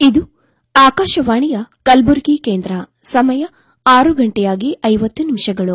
ಇದು ಆಕಾಶವಾಣಿಯ ಕಲಬುರಗಿ ಕೇಂದ್ರ ಸಮಯ ಆರು ಗಂಟೆಯಾಗಿ ಐವತ್ತು ನಿಮಿಷಗಳು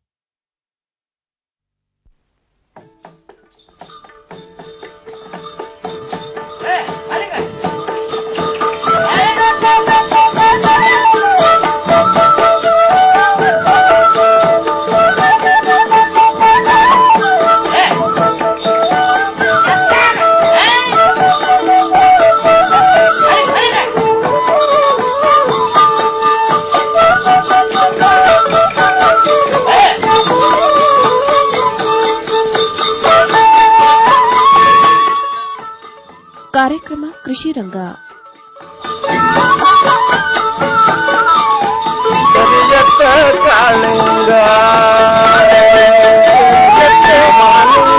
ಕಾರ್ಯಕ್ರಮ ಕೃಷಿ ರಂಗ ಕರಿಯತ್ತ ಕಾಳಿಂಗ ಕರಿಯತ್ತ ಮಾಲಿಂಗ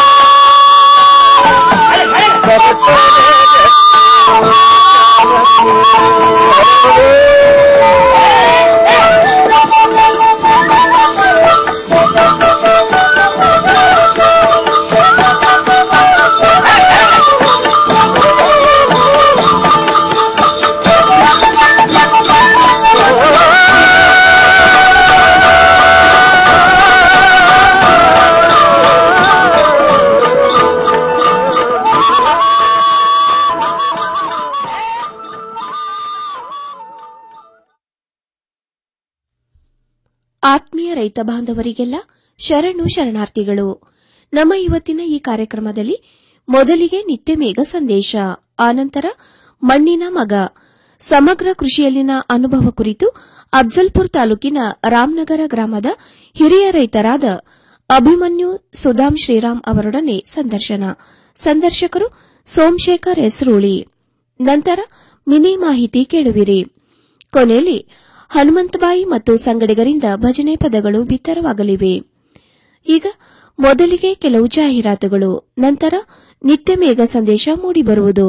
ಆತ್ಮೀಯ ರೈತ ಬಾಂಧವರಿಗೆಲ್ಲ ಶರಣು ಶರಣಾರ್ಥಿಗಳು ನಮ್ಮ ಇವತ್ತಿನ ಈ ಕಾರ್ಯಕ್ರಮದಲ್ಲಿ ಮೊದಲಿಗೆ ನಿತ್ಯ ಮೇಘ ಸಂದೇಶ ಆನಂತರ ಮಣ್ಣಿನ ಮಗ ಸಮಗ್ರ ಕೃಷಿಯಲ್ಲಿನ ಅನುಭವ ಕುರಿತು ಅಫ್ಜಲ್ಪುರ್ ತಾಲೂಕಿನ ರಾಮನಗರ ಗ್ರಾಮದ ಹಿರಿಯ ರೈತರಾದ ಅಭಿಮನ್ಯು ಸುಧಾಮ್ ಶ್ರೀರಾಮ್ ಅವರೊಡನೆ ಸಂದರ್ಶನ ಸಂದರ್ಶಕರು ಸೋಮಶೇಖರ್ ಹೆಸರೂಳಿ ನಂತರ ಮಿನಿ ಮಾಹಿತಿ ಕೇಳುವಿರಿ ಕೊನೆಯಲ್ಲಿ ಹನುಮಂತಬಾಯಿ ಮತ್ತು ಸಂಗಡಿಗರಿಂದ ಭಜನೆ ಪದಗಳು ಬಿತ್ತರವಾಗಲಿವೆ ಈಗ ಮೊದಲಿಗೆ ಕೆಲವು ಜಾಹೀರಾತುಗಳು ನಂತರ ನಿತ್ಯ ಮೇಘ ಸಂದೇಶ ಮೂಡಿಬರುವುದು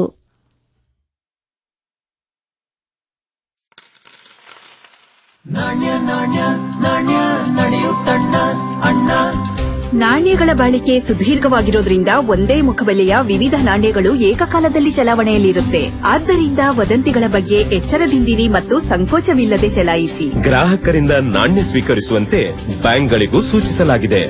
ನಾಣ್ಯಗಳ ಬಾಳಿಕೆ ಸುದೀರ್ಘವಾಗಿರೋದ್ರಿಂದ ಒಂದೇ ಮುಖಬೆಲೆಯ ವಿವಿಧ ನಾಣ್ಯಗಳು ಏಕಕಾಲದಲ್ಲಿ ಚಲಾವಣೆಯಲ್ಲಿರುತ್ತೆ ಆದ್ದರಿಂದ ವದಂತಿಗಳ ಬಗ್ಗೆ ಎಚ್ಚರದಿಂದಿರಿ ಮತ್ತು ಸಂಕೋಚವಿಲ್ಲದೆ ಚಲಾಯಿಸಿ ಗ್ರಾಹಕರಿಂದ ನಾಣ್ಯ ಸ್ವೀಕರಿಸುವಂತೆ ಬ್ಯಾಂಕ್ಗಳಿಗೂ ಸೂಚಿಸಲಾಗಿದೆ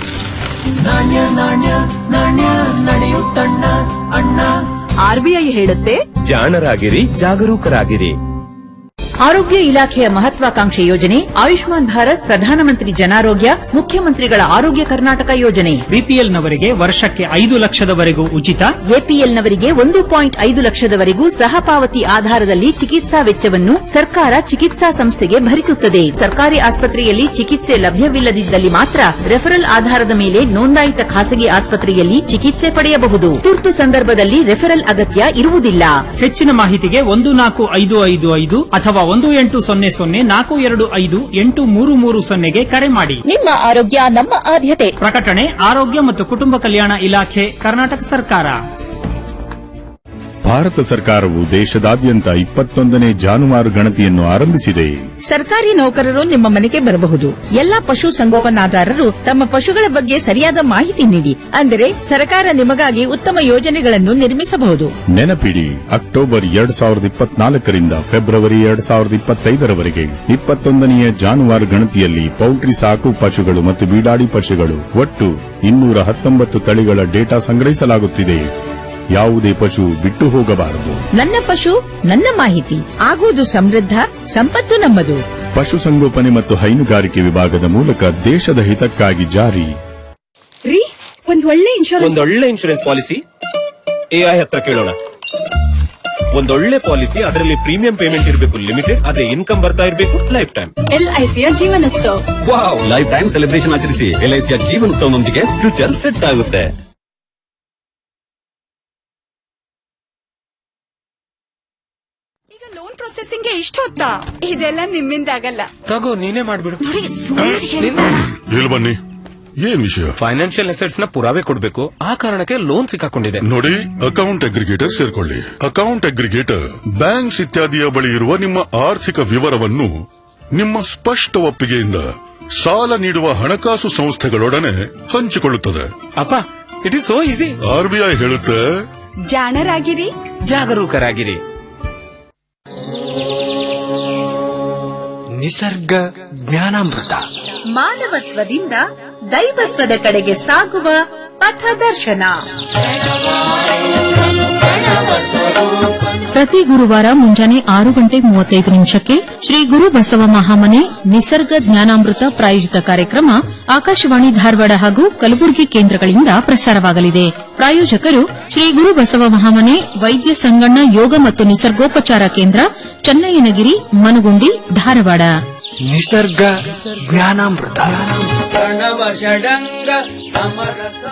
ಆರ್ಬಿಐ ಹೇಳುತ್ತೆ ಜಾಣರಾಗಿರಿ ಜಾಗರೂಕರಾಗಿರಿ ಆರೋಗ್ಯ ಇಲಾಖೆಯ ಮಹತ್ವಾಕಾಂಕ್ಷೆ ಯೋಜನೆ ಆಯುಷ್ಮಾನ್ ಭಾರತ್ ಪ್ರಧಾನಮಂತ್ರಿ ಜನಾರೋಗ್ಯ ಮುಖ್ಯಮಂತ್ರಿಗಳ ಆರೋಗ್ಯ ಕರ್ನಾಟಕ ಯೋಜನೆ ಬಿಪಿಎಲ್ನವರಿಗೆ ವರ್ಷಕ್ಕೆ ಐದು ಲಕ್ಷದವರೆಗೂ ಉಚಿತ ಎಪಿಎಲ್ನವರಿಗೆ ಒಂದು ಪಾಯಿಂಟ್ ಐದು ಲಕ್ಷದವರೆಗೂ ಸಹಪಾವತಿ ಆಧಾರದಲ್ಲಿ ಚಿಕಿತ್ಸಾ ವೆಚ್ಚವನ್ನು ಸರ್ಕಾರ ಚಿಕಿತ್ಸಾ ಸಂಸ್ಥೆಗೆ ಭರಿಸುತ್ತದೆ ಸರ್ಕಾರಿ ಆಸ್ಪತ್ರೆಯಲ್ಲಿ ಚಿಕಿತ್ಸೆ ಲಭ್ಯವಿಲ್ಲದಿದ್ದಲ್ಲಿ ಮಾತ್ರ ರೆಫರಲ್ ಆಧಾರದ ಮೇಲೆ ನೋಂದಾಯಿತ ಖಾಸಗಿ ಆಸ್ಪತ್ರೆಯಲ್ಲಿ ಚಿಕಿತ್ಸೆ ಪಡೆಯಬಹುದು ತುರ್ತು ಸಂದರ್ಭದಲ್ಲಿ ರೆಫರಲ್ ಅಗತ್ಯ ಇರುವುದಿಲ್ಲ ಹೆಚ್ಚಿನ ಮಾಹಿತಿಗೆ ಒಂದು ನಾಲ್ಕು ಐದು ಐದು ಐದು ಅಥವಾ ಒಂದು ಎಂಟು ಸೊನ್ನೆ ಸೊನ್ನೆ ನಾಲ್ಕು ಎರಡು ಐದು ಎಂಟು ಮೂರು ಮೂರು ಸೊನ್ನೆಗೆ ಕರೆ ಮಾಡಿ ನಿಮ್ಮ ಆರೋಗ್ಯ ನಮ್ಮ ಆದ್ಯತೆ ಪ್ರಕಟಣೆ ಆರೋಗ್ಯ ಮತ್ತು ಕುಟುಂಬ ಕಲ್ಯಾಣ ಇಲಾಖೆ ಕರ್ನಾಟಕ ಸರ್ಕಾರ ಭಾರತ ಸರ್ಕಾರವು ದೇಶದಾದ್ಯಂತ ಇಪ್ಪತ್ತೊಂದನೇ ಜಾನುವಾರು ಗಣತಿಯನ್ನು ಆರಂಭಿಸಿದೆ ಸರ್ಕಾರಿ ನೌಕರರು ನಿಮ್ಮ ಮನೆಗೆ ಬರಬಹುದು ಎಲ್ಲಾ ಪಶು ಸಂಗೋಪನಾದಾರರು ತಮ್ಮ ಪಶುಗಳ ಬಗ್ಗೆ ಸರಿಯಾದ ಮಾಹಿತಿ ನೀಡಿ ಅಂದರೆ ಸರ್ಕಾರ ನಿಮಗಾಗಿ ಉತ್ತಮ ಯೋಜನೆಗಳನ್ನು ನಿರ್ಮಿಸಬಹುದು ನೆನಪಿಡಿ ಅಕ್ಟೋಬರ್ ಎರಡ್ ಸಾವಿರದ ಇಪ್ಪತ್ನಾಲ್ಕರಿಂದ ಫೆಬ್ರವರಿ ಎರಡ್ ಸಾವಿರದ ಇಪ್ಪತ್ತೈದರವರೆಗೆ ಇಪ್ಪತ್ತೊಂದನೆಯ ಜಾನುವಾರು ಗಣತಿಯಲ್ಲಿ ಪೌಲ್ಟ್ರಿ ಸಾಕು ಪಶುಗಳು ಮತ್ತು ಬೀಡಾಡಿ ಪಶುಗಳು ಒಟ್ಟು ಇನ್ನೂರ ಹತ್ತೊಂಬತ್ತು ತಳಿಗಳ ಡೇಟಾ ಸಂಗ್ರಹಿಸಲಾಗುತ್ತಿದೆ ಯಾವುದೇ ಪಶು ಬಿಟ್ಟು ಹೋಗಬಾರದು ನನ್ನ ಪಶು ನನ್ನ ಮಾಹಿತಿ ಆಗುವುದು ಸಮೃದ್ಧ ಸಂಪತ್ತು ನಮ್ಮದು ಪಶುಸಂಗೋಪನೆ ಮತ್ತು ಹೈನುಗಾರಿಕೆ ವಿಭಾಗದ ಮೂಲಕ ದೇಶದ ಹಿತಕ್ಕಾಗಿ ಜಾರಿ ರೀ ಒಂದ್ ಒಳ್ಳೆ ಇನ್ಶೂರೆನ್ಸ್ ಒಂದೊಳ್ಳೆ ಇನ್ಶೂರೆನ್ಸ್ ಪಾಲಿಸಿ ಎಐ ಹತ್ರ ಕೇಳೋಣ ಒಂದೊಳ್ಳೆ ಪಾಲಿಸಿ ಅದರಲ್ಲಿ ಪ್ರೀಮಿಯಂ ಪೇಮೆಂಟ್ ಇರಬೇಕು ಲಿಮಿಟೆಡ್ ಅದೇ ಇನ್ಕಮ್ ಬರ್ತಾ ಇರಬೇಕು ಲೈಫ್ ಟೈಮ್ ಎಲ್ಐಸಿಯ Jeevanotsava wow life time celebration ಆಚರಿಸಿ ಎಲ್ಐಸಿಯ ಜೀವನೋತ್ಸವನೊಂದಿಗೆ ಫ್ಯೂಚರ್ ಸೆಟ್ ಆಗುತ್ತೆ ಈಗ ಲೋನ್ ಪ್ರೊಸೆಸಿಂಗ್ಗೆ ಇಷ್ಟು ಹೊತ್ತಾ ಇದೆಲ್ಲ ನಿಮ್ಮಿಂದ ಆಗಲ್ಲ ತಗೋ ನೀನೇ ಮಾಡ್ಬಿಡು ನೋಡಿ ಸುಮ್ಮನೆ ಇಲ್ಲಿ ಬನ್ನಿ ಏನ್ ವಿಷಯ ಫೈನಾನ್ಷಿಯಲ್ ಅಸೆಟ್ಸ್ ನ ಪುರಾವೆ ಕೊಡ್ಬೇಕು ಆ ಕಾರಣಕ್ಕೆ ಲೋನ್ ಸಿಕ್ಕಾಕೊಂಡಿದೆ ನೋಡಿ ಅಕೌಂಟ್ ಅಗ್ರಿಗೇಟರ್ ಸೇರ್ಕೊಳ್ಳಿ ಅಕೌಂಟ್ ಅಗ್ರಿಗೇಟರ್ ಬ್ಯಾಂಕ್ಸ್ ಇತ್ಯಾದಿಯ ಬಳಿ ಇರುವ ನಿಮ್ಮ ಆರ್ಥಿಕ ವಿವರವನ್ನು ನಿಮ್ಮ ಸ್ಪಷ್ಟ ಒಪ್ಪಿಗೆಯಿಂದ ಸಾಲ ನೀಡುವ ಹಣಕಾಸು ಸಂಸ್ಥೆಗಳೊಡನೆ ಹಂಚಿಕೊಳ್ಳುತ್ತದೆ ಅಪ್ಪ it is so easy RBI ಹೇಳುತ್ತೆ ಜಾಣರಾಗಿರಿ ಜಾಗರೂಕರಾಗಿರಿ ನಿಸರ್ಗ ಜ್ಞಾನಾಮೃತ ಮಾನವತ್ವದಿಂದ ದೈವತ್ವದ ಕಡೆಗೆ ಸಾಗುವ ಪಥದರ್ಶನ ಪ್ರತಿ ಗುರುವಾರ ಮುಂಜಾನೆ ಆರು ಗಂಟೆ ಮೂವತ್ತೈದು ನಿಮಿಷಕ್ಕೆ ಶ್ರೀ ಗುರು ಬಸವ ಮಹಾಮನೆ ನಿಸರ್ಗ ಜ್ಞಾನಾಮೃತ ಪ್ರಾಯೋಜಿತ ಕಾರ್ಯಕ್ರಮ ಆಕಾಶವಾಣಿ ಧಾರವಾಡ ಹಾಗೂ ಕಲಬುರಗಿ ಕೇಂದ್ರಗಳಿಂದ ಪ್ರಸಾರವಾಗಲಿದೆ ಪ್ರಾಯೋಜಕರು ಶ್ರೀ ಗುರು ಬಸವ ಮಹಾಮನೆ ವೈದ್ಯ ಸಂಗಣ್ಣ ಯೋಗ ಮತ್ತು ನಿಸರ್ಗೋಪಚಾರ ಕೇಂದ್ರ ಚನ್ನಯ್ಯನಗಿರಿ ಮನಗುಂಡಿ ಧಾರವಾಡ ನಿಸರ್ಗ ಜ್ಞಾನಾಮೃತ ಪ್ರಣವ ಷಡಂಗ ಸಮರಸ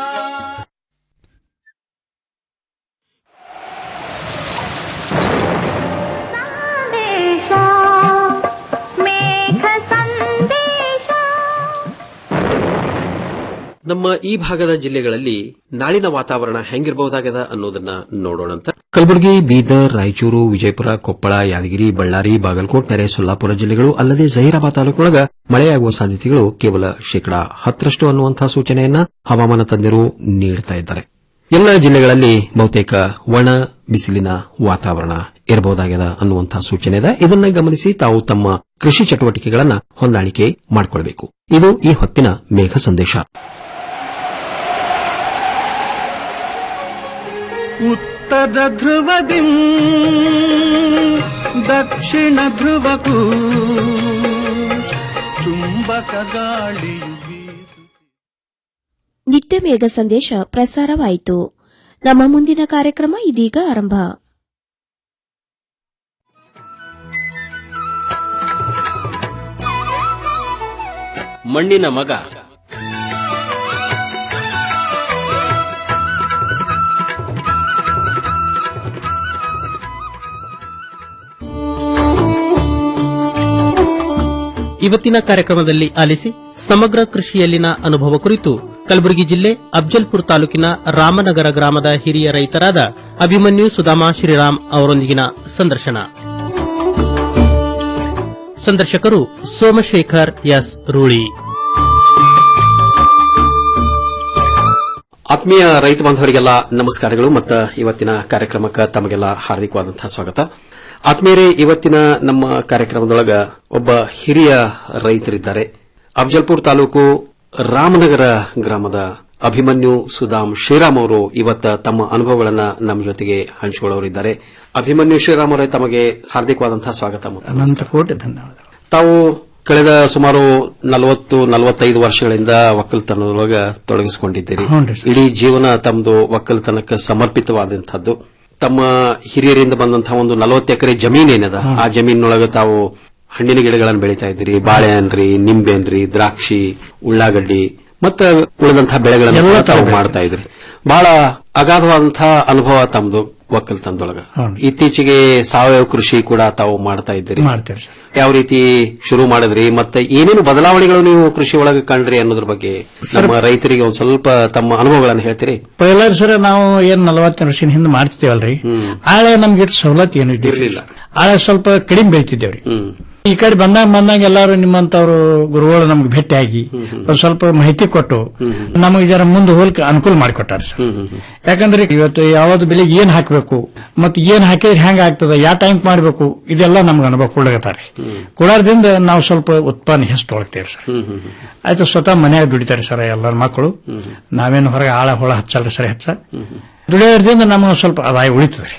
ನಮ್ಮ ಈ ಭಾಗದ ಜಿಲ್ಲೆಗಳಲ್ಲಿ ನಾಳಿನ ವಾತಾವರಣ ಹೆಂಗಿರಬಹುದಾಗದ ಅನ್ನೋದನ್ನ ನೋಡೋಣಂತ ಕಲಬುರಗಿ ಬೀದರ್ ರಾಯಚೂರು ವಿಜಯಪುರ ಕೊಪ್ಪಳ ಯಾದಗಿರಿ ಬಳ್ಳಾರಿ ಬಾಗಲಕೋಟ್ ನೆರೆ ಸೊಲ್ಲಾಪುರ ಜಿಲ್ಲೆಗಳು ಅಲ್ಲದೆ ಜಹೀರಾಬಾದ್ ತಾಲೂಕೊಳಗ ಮಳೆಯಾಗುವ ಸಾಧ್ಯತೆಗಳು ಕೇವಲ ಶೇಕಡಾ ಹತ್ತರಷ್ಟು ಅನ್ನುವಂತಹ ಸೂಚನೆಯನ್ನ ಹವಾಮಾನ ತಜ್ಞರು ನೀಡುತ್ತಾ ಇದ್ದಾರೆ ಎಲ್ಲ ಜಿಲ್ಲೆಗಳಲ್ಲಿ ಬಹುತೇಕ ಒಣ ಬಿಸಿಲಿನ ವಾತಾವರಣ ಇರಬಹುದಾಗ್ಯದ ಅನ್ನುವಂತಹ ಸೂಚನೆ ಇದೆ ಇದನ್ನ ಗಮನಿಸಿ ತಾವು ತಮ್ಮ ಕೃಷಿ ಚಟುವಟಿಕೆಗಳನ್ನ ಹೊಂದಾಣಿಕೆ ಮಾಡಿಕೊಳ್ಳಬೇಕು ಇದು ಈ ಹೊತ್ತಿನ ಮೇಘ ಸಂದೇಶ ಉತ್ತರ ಧ್ರುವದಿ ದಕ್ಷಿಣ ಧ್ರುವಕ್ಕೂ ಚುಂಬಕ ಗಾಳಿಯು ನಿತ್ಯ ಮೇಘ ಸಂದೇಶ ಪ್ರಸಾರವಾಯಿತು ನಮ್ಮ ಮುಂದಿನ ಕಾರ್ಯಕ್ರಮ ಇದೀಗ ಆರಂಭ ಮಣ್ಣಿನ ಮಗ ಇವತ್ತಿನ ಕಾರ್ಯಕ್ರಮದಲ್ಲಿ ಆಲಿಸಿ ಸಮಗ್ರ ಕೃಷಿಯಲ್ಲಿನ ಅನುಭವ ಕುರಿತು ಕಲಬುರಗಿ ಜಿಲ್ಲೆ ಅಫ್ಜಲ್ಪುರ ತಾಲೂಕಿನ ರಾಮನಗರ ಗ್ರಾಮದ ಹಿರಿಯ ರೈತರಾದ ಅಭಿಮನ್ಯು ಸುಧಾಮ ಶ್ರೀರಾಮ್ ಅವರೊಂದಿಗಿನ ಸಂದರ್ಶನ ಸಂದರ್ಶಕರು ಸೋಮಶೇಖರ್ ಎಸ್ ರೂಳಿ ಆತ್ಮೀಯ ರೈತ ಬಾಂಧವರಿಗೆಲ್ಲ ನಮಸ್ಕಾರಗಳು ಮತ್ತು ಇವತ್ತಿನ ಕಾರ್ಯಕ್ರಮಕ್ಕೆ ತಮಗೆಲ್ಲ ಹಾರ್ದಿಕವಾದಂತಹ ಸ್ವಾಗತ ಆತ್ಮೀಯರೇ ಇವತ್ತಿನ ನಮ್ಮ ಕಾರ್ಯಕ್ರಮದೊಳಗ ಒಬ್ಬ ಹಿರಿಯ ರೈತರಿದ್ದಾರೆ ಅಫಜಲ್ಪುರ್ ತಾಲೂಕು ರಾಮನಗರ ಗ್ರಾಮದ ಅಭಿಮನ್ಯು ಸುಧಾಮ್ ಶ್ರೀರಾಮ್ ಅವರು ಇವತ್ತ ತಮ್ಮ ಅನುಭವಗಳನ್ನ ನಮ್ಮ ಜೊತೆಗೆ ಹಂಚಿಕೊಳ್ಳೋರಿದ್ದಾರೆ ಅಭಿಮನ್ಯು ಶ್ರೀರಾಮ್ ಅವರೇ ತಮಗೆ ಹಾರ್ದಿಕವಾದಂತಹ ಸ್ವಾಗತ ಮತ್ತು ಅನಂತ ಕೋಟಿ ಧನ್ಯವಾದ ತಾವು ಕಳೆದ ಸುಮಾರು ನಲವತ್ತು ನಲವತ್ತೈದು ವರ್ಷಗಳಿಂದ ಒಕ್ಕಲ್ತನದೊಳಗ ತೊಡಗಿಸಿಕೊಂಡಿದ್ದೀರಿ ಹ್ಞೂನ್ರಿ ಇಡೀ ಜೀವನ ತಮ್ಮದು ಒಕ್ಕಲ್ತನಕ್ಕೆ ಸಮರ್ಪಿತವಾದಂತಹದ್ದು ತಮ್ಮ ಹಿರಿಯರಿಂದ ಬಂದಂತಹ ಒಂದು ನಲವತ್ತು ಎಕರೆ ಜಮೀನ್ ಏನದ ಆ ಜಮೀನಿನೊಳಗ ತಾವು ಹಣ್ಣಿನ ಗಿಡಗಳನ್ನು ಬೆಳೀತಾ ಇದ್ದೀರಿ ಬಾಳೆಹಣ್ಣ್ರಿ ನಿಂಬೆಹಣ್ಣ್ರಿ ದ್ರಾಕ್ಷಿ ಉಳ್ಳಾಗಡ್ಡಿ ಮತ್ತ ಉಳಿದಂತಹ ಬೆಳೆಗಳನ್ನು ಎಲ್ಲ ಕೂಡ ತಾವು ತರಕಾರಿ. ಮಾಡ್ತಾ ಇದ್ರಿ ಬಹಳ ಅಗಾಧವಾದಂತಹ ಅನುಭವ ತಮ್ಮದು ಒಕ್ಕಲ್ತನದೊಳಗ ಇತ್ತೀಚೆಗೆ ಸಾವಯವ ಕೃಷಿ ಕೂಡ ತಾವು ಮಾಡ್ತಾ ಇದ್ದೀರಿ ಮಾಡ್ತೇವೆ ಸರ್ ಯಾವ ರೀತಿ ಶುರು ಮಾಡಿದ್ರಿ ಮತ್ತೆ ಏನೇನು ಬದಲಾವಣೆಗಳು ನೀವು ಕೃಷಿ ಒಳಗೆ ಕಂಡ್ರಿ ಅನ್ನೋದ್ರ ಬಗ್ಗೆ ನಮ್ಮ ರೈತರಿಗೆ ಒಂದ್ ಸ್ವಲ್ಪ ತಮ್ಮ ಅನುಭವಗಳನ್ನು ಹೇಳ್ತೀರಿ ಪೈಲ ಸರ್ ನಾವು ಏನ್ ನಲವತ್ತು ವರ್ಷದ ಹಿಂದೆ ಮಾಡ್ತಿದ್ದೇವಲ್ರಿ ಆಳೆ ನಮ್ಗೆ ಇಷ್ಟು ಸವಲತ್ತು ಏನು ಇದ್ದಿರ್ಲಿಲ್ಲ ಆಳೆ ಸ್ವಲ್ಪ ಕಡಿಮೆ ಬೆಳಿತಿದ್ದೇವ್ರಿ ಈ ಕಡೆ ಬಂದಾಗ ಬಂದಾಗ ಎಲ್ಲಾರು ನಿಮ್ಮಂತವ್ರು ಗುರುಗಳು ನಮ್ಗೆ ಭೇಟಿಯಾಗಿ ಒಂದ್ ಸ್ವಲ್ಪ ಮಾಹಿತಿ ಕೊಟ್ಟು ನಮಗೆ ಇದರ ಮುಂದೆ ಹೋಲಿಕೆ ಅನುಕೂಲ ಮಾಡಿಕೊಟ್ಟಾರ ಸರ್ ಯಾಕಂದ್ರೆ ಇವತ್ತು ಯಾವ್ದು ಬೆಳೆಗೆ ಏನ್ ಹಾಕಬೇಕು ಮತ್ತೆ ಏನ್ ಹಾಕಿದ್ರೆ ಹೆಂಗ ಆಗ್ತದ ಯಾವ ಟೈಮ್ ಮಾಡಬೇಕು ಇದೆಲ್ಲ ನಮ್ಗೆ ಅನುಭವ ಕೊಡ್ಲಕತ್ತಾರೆ ಕೊಡೋದ್ರಿಂದ ನಾವು ಸ್ವಲ್ಪ ಉತ್ಪನ್ನ ಹೆಚ್ಚು ತೊಗೊಳ್ತೇವೆ ಸರ್ ಆಯ್ತು ಸ್ವತಃ ಮನ್ಯಾಗ ದುಡಿತಾರೆ ಸರ್ ಎಲ್ಲರ ಮಕ್ಕಳು ನಾವೇನು ಹೊರಗೆ ಆಳ ಹೊಳ ಹಚ್ಚಲ್ರಿ ಸರ್ ಹೆಚ್ಚ ದುಡಿಯೋದ್ರಿಂದ ನಮಗೆ ಸ್ವಲ್ಪ ಆದಾಯ ಉಳಿತದ್ರಿ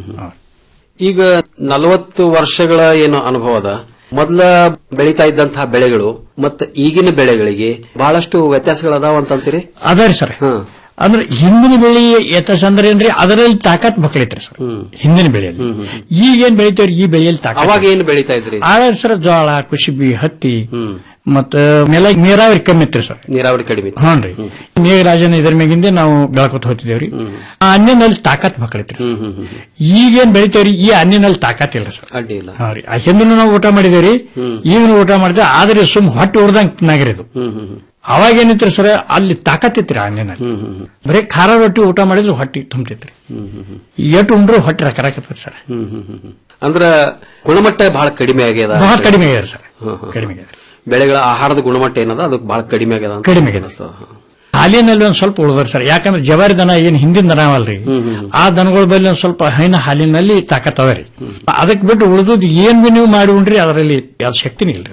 ಈಗ ನಲವತ್ತು ವರ್ಷಗಳ ಏನು ಅನುಭವ ಅದ ಮೊದಲ ಬೆಳೀತಾ ಇದ್ದಂತಹ ಬೆಳೆಗಳು ಮತ್ತೆ ಈಗಿನ ಬೆಳೆಗಳಿಗೆ ಬಹಳಷ್ಟು ವ್ಯತ್ಯಾಸಗಳದಾವ ಅಂತಂತೀರಿ ಅದಾರಿ ಸರ್ ಅಂದ್ರೆ ಹಿಂದಿನ ಬೆಳೆ ಯಥಸ್ ಅಂದ್ರೆ ಏನ್ರಿ ಅದರಲ್ಲಿ ತಾಕತ್ ಮಕ್ಕಳೈತ್ರಿ ಸರ್ ಹಿಂದಿನ ಬೆಳೆಯಲ್ಲಿ ಈಗೇನ್ ಬೆಳಿತೇವ್ರಿ ಈ ಬೆಳೆಯಲ್ಲಿ ತಾಕತ್ ಅವಾಗ ಏನು ಬೆಳೀತಾ ಇದ್ರಿ ಆಗ ಸರ್ ಜೋಳ ಕುಶಿಬಿ ಹತ್ತಿ ಮತ್ತ ನೆಲ ನೀರಾವರಿ ಕಮ್ಮಿ ಇತ್ರಿ ಸರ್ ನೀರಾವರಿ ಕಡಿಮೆ ಇತ್ತು. ಹ್ಞೂನ್ರಿ ಮೇಘರಾಜನ ಇದ್ರ ಮ್ಯಾಗಿಂದ ನಾವು ಬೆಳಕೋತ ಹೋಗ್ತಿದ್ದೇವ್ರಿ ಆ ಅನ್ನಿನಲ್ಲಿ ತಾಕತ್ ಮಕ್ಕಳೈತ್ರಿ ಈಗೇನ್ ಬೆಳಿತೇವ್ರಿ ಈ ಅನ್ನಿನಲ್ಲಿ ತಾಕತ್ ಇಲ್ರಿ ಸರ್ ಅಡ್ಡಿ ಇಲ್ಲ ಹಾ ರೀ ಆ ಹಿಂದೂ ನಾವು ಊಟ ಮಾಡಿದೇವ್ರಿ ಈಗನು ಊಟ ಮಾಡಿದ್ರೆ ಆದ್ರೆ ಸುಮ್ ಹೊಟ್ಟೆ ಹೊಡೆದಂಗ್ ತಿನ್ನಾಗಿರೋದು ಅವಾಗ ಏನಿತ್ರಿ ಸರ್ ಅಲ್ಲಿ ತಾಕತ್ ಇತ್ರಿ ಆ ಅನ್ನಿನಲ್ಲಿ ಬರೀ ಖಾರ ರೊಟ್ಟಿ ಊಟ ಮಾಡಿದ್ರೆ ಹೊಟ್ಟೆ ತುಂಬ್ತಿತ್ರಿ ಎಷ್ಟು ಉಂಡ್ರು ಹೊಟ್ಟೆ ರಕರಾಕತ್ರಿ ಸರ್ ಅಂದ್ರ ಗುಣಮಟ್ಟ ಬಹಳ ಕಡಿಮೆ ಆಗ್ಯದ ಬಹಳ ಕಡಿಮೆ ಆಗ್ಯದ ಸರ್ ಹ್ಮ್, ಹ್ಮ್. ಕಡಿಮೆ ಆಗ್ಯದ ಬೆಳೆಗಳ ಆಹಾರದ ಗುಣಮಟ್ಟ ಏನದ ಅದು ಬಹಳ ಕಡಿಮೆ ಆಗ್ಯದ ಅಂತ ಕಡಿಮೆ ಆಗ್ಯದ. ಅನ್ಸ್ತದ. ಹಾಲಿನಲ್ಲಿ ಒಂದ್ ಸ್ವಲ್ಪ ಉಳಿದ್ರಿ ಸರ್ ಯಾಕಂದ್ರೆ ಜವಾರಿ ದನ ಏನ್ ಹಿಂದಿನ ದನ ಅವಲ್ರಿ ಆ ದನಗಳ ಬಲ್ಲಿ ಒಂದ್ ಸ್ವಲ್ಪ ಹೈನ ಹಾಲಿನಲ್ಲಿ ತಾಕತ್ ಅದ ರೀ ಅದಕ್ಕೆ ಬಿಟ್ಟು ಉಳಿದುದು ಏನ್ ಬಿ ನೀವು ಮಾಡಿ ಉಂಡ್ರಿ ಅದರಲ್ಲಿ ಯಾವ್ದು ಶಕ್ತಿನೇ ಇಲ್ರಿ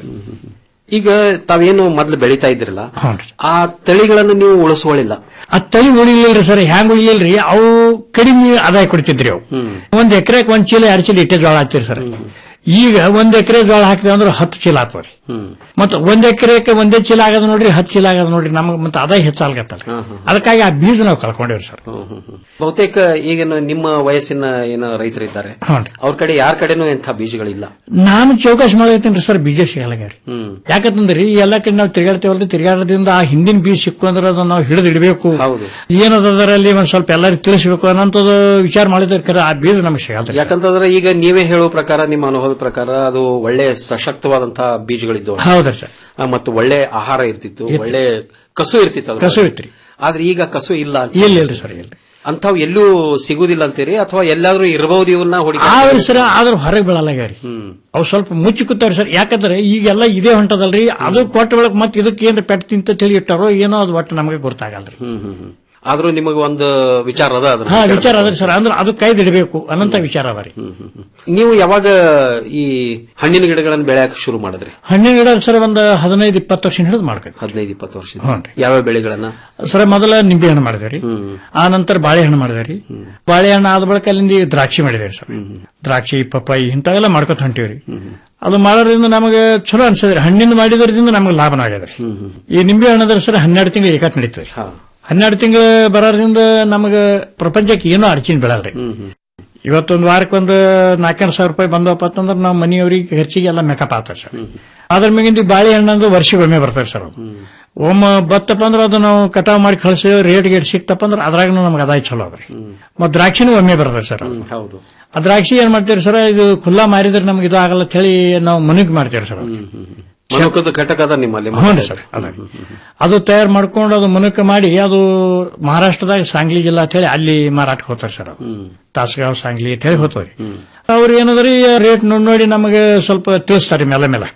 ಈಗ ತಾವೇನು ಮೊದ್ಲು ಬೆಳೀತಾ ಇದ್ರಲ್ಲ ಆ ತಳಿಗಳನ್ನು ನೀವು ಉಳಿಸುವಳಿಲ್ಲ ಆ ತಳಿ ಉಳಿಲಿಲ್ರಿ ಸರ್ ಹ್ಯಾಂಗ ಉಳಿಲಿಲ್ರಿ ಅವು ಕಡಿಮೆ ಆದಾಯ ಕೊಡ್ತಿದ್ರಿ ಅವು ಒಂದ್ ಎಕರೆಕ್ ಒಂದ್ ಚೀಲ ಎರಡ್ ಚೀಲ ಇಟ್ಟೆ ಜೋಳ ಹಾಕ್ತಿರಿ ಸರ್ ಈಗ ಒಂದ್ ಎಕರೆ ಜೋಳ ಹಾಕಿದೆ ಅಂದ್ರೆ ಹತ್ತು ಚೀಲ ಆಗ್ತಾವ್ರಿ ಮತ್ತ ಒಂದ್ ಎಕರೆಗೆ ಒಂದೇ ಚೀಲ ಆಗದ ನೋಡ್ರಿ ಹತ್ತು ಚೀಲ ಆಗದ ನೋಡ್ರಿ ನಮಗ್ ಮತ್ತೆ ಆದಾಯ ಹೆಚ್ಚಾಗತ್ತಲ್ರಿ ಅದಕ್ಕಾಗಿ ಆ ಬೀಜ ನಾವು ಕಳ್ಕೊಂಡಿವ್ರಿ ಸರ್ ಬಹುತೇಕ ಈಗೇನು ನಿಮ್ಮ ವಯಸ್ಸಿನ ಏನೋ ರೈತರಿದ್ದಾರೆ ಹ್ಞೂನ್ರಿ. ಅವ್ರ ಕಡೆ ಯಾರ ಕಡೆನೂ ಇಂಥ ಬೀಜಗಳಿಲ್ಲ ನಾನು ಚೌಕಾಶಿ ಮಾಡೈತೇನ್ರಿ ಸರ್ ಬೀಜ ಸಿಗಲ್ಲಾಗ್ಯಾರಿ ಹ್ಮ್ ಯಾಕಂತಂದ್ರಿ ಈ ಎಲ್ಲಾ ಕಡೆ ನಾವು ತಿರುಗಾಡ್ತೇವಲ್ರಿ ತಿರುಗಾಡೋದ್ರಿಂದ ಆ ಹಿಂದಿನ ಬೀಜ ಸಿಕ್ಕು ಅಂದ್ರೆ ಅದನ್ನ ನಾವು ಹಿಡಿದು ಇಡಬೇಕು ಏನದ ಅದರಲ್ಲಿ ಒಂದ್ ಸ್ವಲ್ಪ ಎಲ್ಲರಿಗೂ ತಿಳಿಸ್ಬೇಕು ಅನ್ನೋಂಥದ್ದು ವಿಚಾರ ಮಾಡಿದ್ರೆ ಆ ಬೀಜ ನಮಗೆ ಸಿಗಲ್ರಿ ಯಾಕಂತಂದ್ರೆ ಈಗ ನೀವೇ ಹೇಳುವ ಪ್ರಕಾರ ನಿಮ್ಮ ಅನುಭವದ ಪ್ರಕಾರ ಅದು ಒಳ್ಳೆ ಸಶಕ್ತವಾದಂತಹ ಬೀಜಗಳಿದ್ದವು ಹೌದ್ರಿ ಸರ್ ಆ, ಮತ್ತು ಒಳ್ಳೆ ಆಹಾರ ಇರ್ತಿತ್ತು ಒಳ್ಳೆ ಕಸು ಇರ್ತಿತ್ತು ಅದ್ರ ಕಸು ಒಳಗೆ. ಇತ್ರಿ. ಆದ್ರೆ ಈಗ ಕಸು ಇಲ್ಲ ಅಂತ. ಇಲ್ಲ ಇಲ್ರಿ ಸರ್ ಇಲ್ರಿ ಅಂಥವು ಎಲ್ಲೂ ಸಿಗುದಿಲ್ಲ ಅಂತೀರಿ ಅಥವಾ ಎಲ್ಲಾದ್ರೂ ಇರಬಹುದು ಇವನ್ನ ಹುಡುಕಿ ಆವ್ರಿ ಸರ್ ಆದ್ರ ಹೊರಗೆ ಬೀಳಲ್ಲಾಗ್ಯಾರಿ ಅವು ಸ್ವಲ್ಪ ಮುಚ್ಚಿ ಕೂತಾವ್ರಿ ಸರ್ ಯಾಕಂದ್ರೆ ಈಗೆಲ್ಲ ಇದೇ ಹೊಂಟದಲ್ರಿ ಅದು ಕೊಟ್ಟ ಬೆಳಕ್ ಮತ್ತೆ ಇದಕ್ಕೆ ಏನ್ರ ಪೆಟ್ ತಿಂತ ತಿಳಿ ಇಟ್ಟಾರೋ ಏನೋ ಅದು ಒಟ್ಟು ನಮಗೆ ಗೊತ್ತಾಗಲ್ರಿ ಹ್ಮ್ ಹ್ಮ್ ಹ್ಮ್. ಆದ್ರೂ ನಿಮಗೆ ಒಂದು ವಿಚಾರ ಅದ ಅದ್ರ ಹಾ ವಿಚಾರ ಅದ್ರಿ ಸರ್ ಅಂದ್ರೆ ಅದು ಕೈದಿಡಬೇಕು ಅನ್ನಂತ ವಿಚಾರ ಅದ ರೀ ನೀವು ಯಾವಾಗ ಈ ಹಣ್ಣಿನ ಗಿಡಗಳನ್ನು ಬೆಳೆಯಕ್ಕೆ ಶುರು ಮಾಡಿದ್ರಿ ಹಣ್ಣಿನ ಗಿಡ ಸರ್ ಒಂದು ಹದಿನೈದು ಇಪ್ಪತ್ತು ವರ್ಷ ಹಿಡಿದು ಮಾಡ್ಕೊಂಡು ಹದಿನೈದು ಇಪ್ಪತ್ತು ವರ್ಷ ಹ್ಞೂನ್ರಿ. ಯಾವ ಬೆಳೆಗಳನ್ನ ಸರ್ ಮೊದಲ ನಿಂಬೆ ಹಣ್ಣು ಮಾಡಿದೇವ್ರಿ ಆ ನಂತರ ಬಾಳೆಹಣ್ಣು ಮಾಡಿದೇವ್ರಿ ಬಾಳೆಹಣ್ಣು ಆದ ಬಳಿಕ ಅಲ್ಲಿಂದ ಈ ದ್ರಾಕ್ಷಿ ಮಾಡಿದೇವ್ರಿ ಸರ್ ದ್ರಾಕ್ಷಿ ಪಪ್ಪಾಯಿ ಇಂಥವೆಲ್ಲ ಮಾಡ್ಕೊತ ಹೊಂಟಿವ್ರಿ ಅದು ಮಾಡೋದ್ರಿಂದ ನಮಗೆ ಚಲೋ ಅನ್ಸದ್ರಿ ಹಣ್ಣಿಂದ ಮಾಡಿದ್ರಿಂದ ನಮಗೆ ಲಾಭನ ಆಗ್ಯದ್ರಿ ಈ ನಿಂಬೆ ಹಣ್ಣದ್ರ ಸರ್ ಹನ್ನೆರಡು ತಿಂಗಳು ಏಕಾತ್ ನಡೀತದ್ರಿ ಹನ್ನೆರಡು ತಿಂಗಳು ಬರೋದ್ರಿಂದ ನಮಗೆ ಪ್ರಪಂಚಕ್ಕೆ ಏನೋ ಅಡಚಿನ ಬೀಳಲ್ರಿ ಇವತ್ತೊಂದು ವಾರಕ್ಕೊಂದು ನಾಲ್ಕೆರಡು ಸಾವಿರ ರೂಪಾಯಿ ಬಂದವಪ್ಪ ಅಂತಂದ್ರೆ ನಾವು ಮನೆಯವ್ರಿಗೆ ಖರ್ಚಿಗೆ ಎಲ್ಲ ಮೇಕಪ್ ಆಗ್ತದೆ ಸರ್ ಅದ್ರ ಮ್ಯಾಗಿಂದ ಈ ಬಾಳೆಹಣ್ಣು ಅಂದ್ರೆ ವರ್ಷಗೊಮ್ಮೆ ಬರ್ತದೆ ಸರ್ ಅದು ಒಮ್ಮ ಬತ್ತಪ್ಪ ಅಂದ್ರೆ ಅದು ನಾವು ಕಟಾವ್ ಮಾಡಿ ಕಳಿಸಿ ರೇಟ್ ಗೇಟ್ ಸಿಕ್ತಪ್ಪ ಅಂದ್ರೆ ಅದ್ರಾಗ ನಮ್ಗೆ ಆದಾಯ ಚಲೋ ಅದ್ರಿ ಮತ್ ದ್ರಾಕ್ಷಿನೂ ಒಮ್ಮೆ ಬರ್ತದೆ ಸರ್ ಅದು. ಹೌದು ಆ ದ್ರಾಕ್ಷಿ ಏನ್ ಮಾಡ್ತೀರಿ ಸರ್ ಇದು ಖುಲ್ಲಾ ಮಾರಿದ್ರೆ ನಮ್ಗೆ ಇದು ಆಗಲ್ಲ ಅಂತ ಹೇಳಿ ನಾವು ಮನಿಗ್ ಮಾಡ್ತೀವಿ ಸರ್ ಅದು. ಮನುಕದ ಘಟಕ ಅದ ನಿಮ್ಮಲ್ಲಿ ಹ್ಞೂ ಸರ್ ಅದ ಅದು ತಯಾರು ಮಾಡ್ಕೊಂಡು ಅದು ಮನುಕ ಮಾಡಿ ಅದು ಮಹಾರಾಷ್ಟ್ರದಾಗ ಸಾಂಗ್ಲಿ ಜಿಲ್ಲಾ ಅಂತ ಹೇಳಿ ಅಲ್ಲಿ ಮಾರಾಟಕ್ಕೆ ಹೋಗ್ತಾರೆ ಸರ್ ಅದು ತಾಸಗಾಂವ್ ಸಾಂಗ್ಲಿ ಅಂತ ಹೇಳಿ ಹೋಗ್ತಾವ್ರಿ ಅವ್ರು ಏನದ್ರಿ ರೇಟ್ ನೋಡಿ ನೋಡಿ ನಮಗೆ ಸ್ವಲ್ಪ ತಿಳಿಸ್ತಾರೆ ಮೇಲೆ ಮೇಲೆ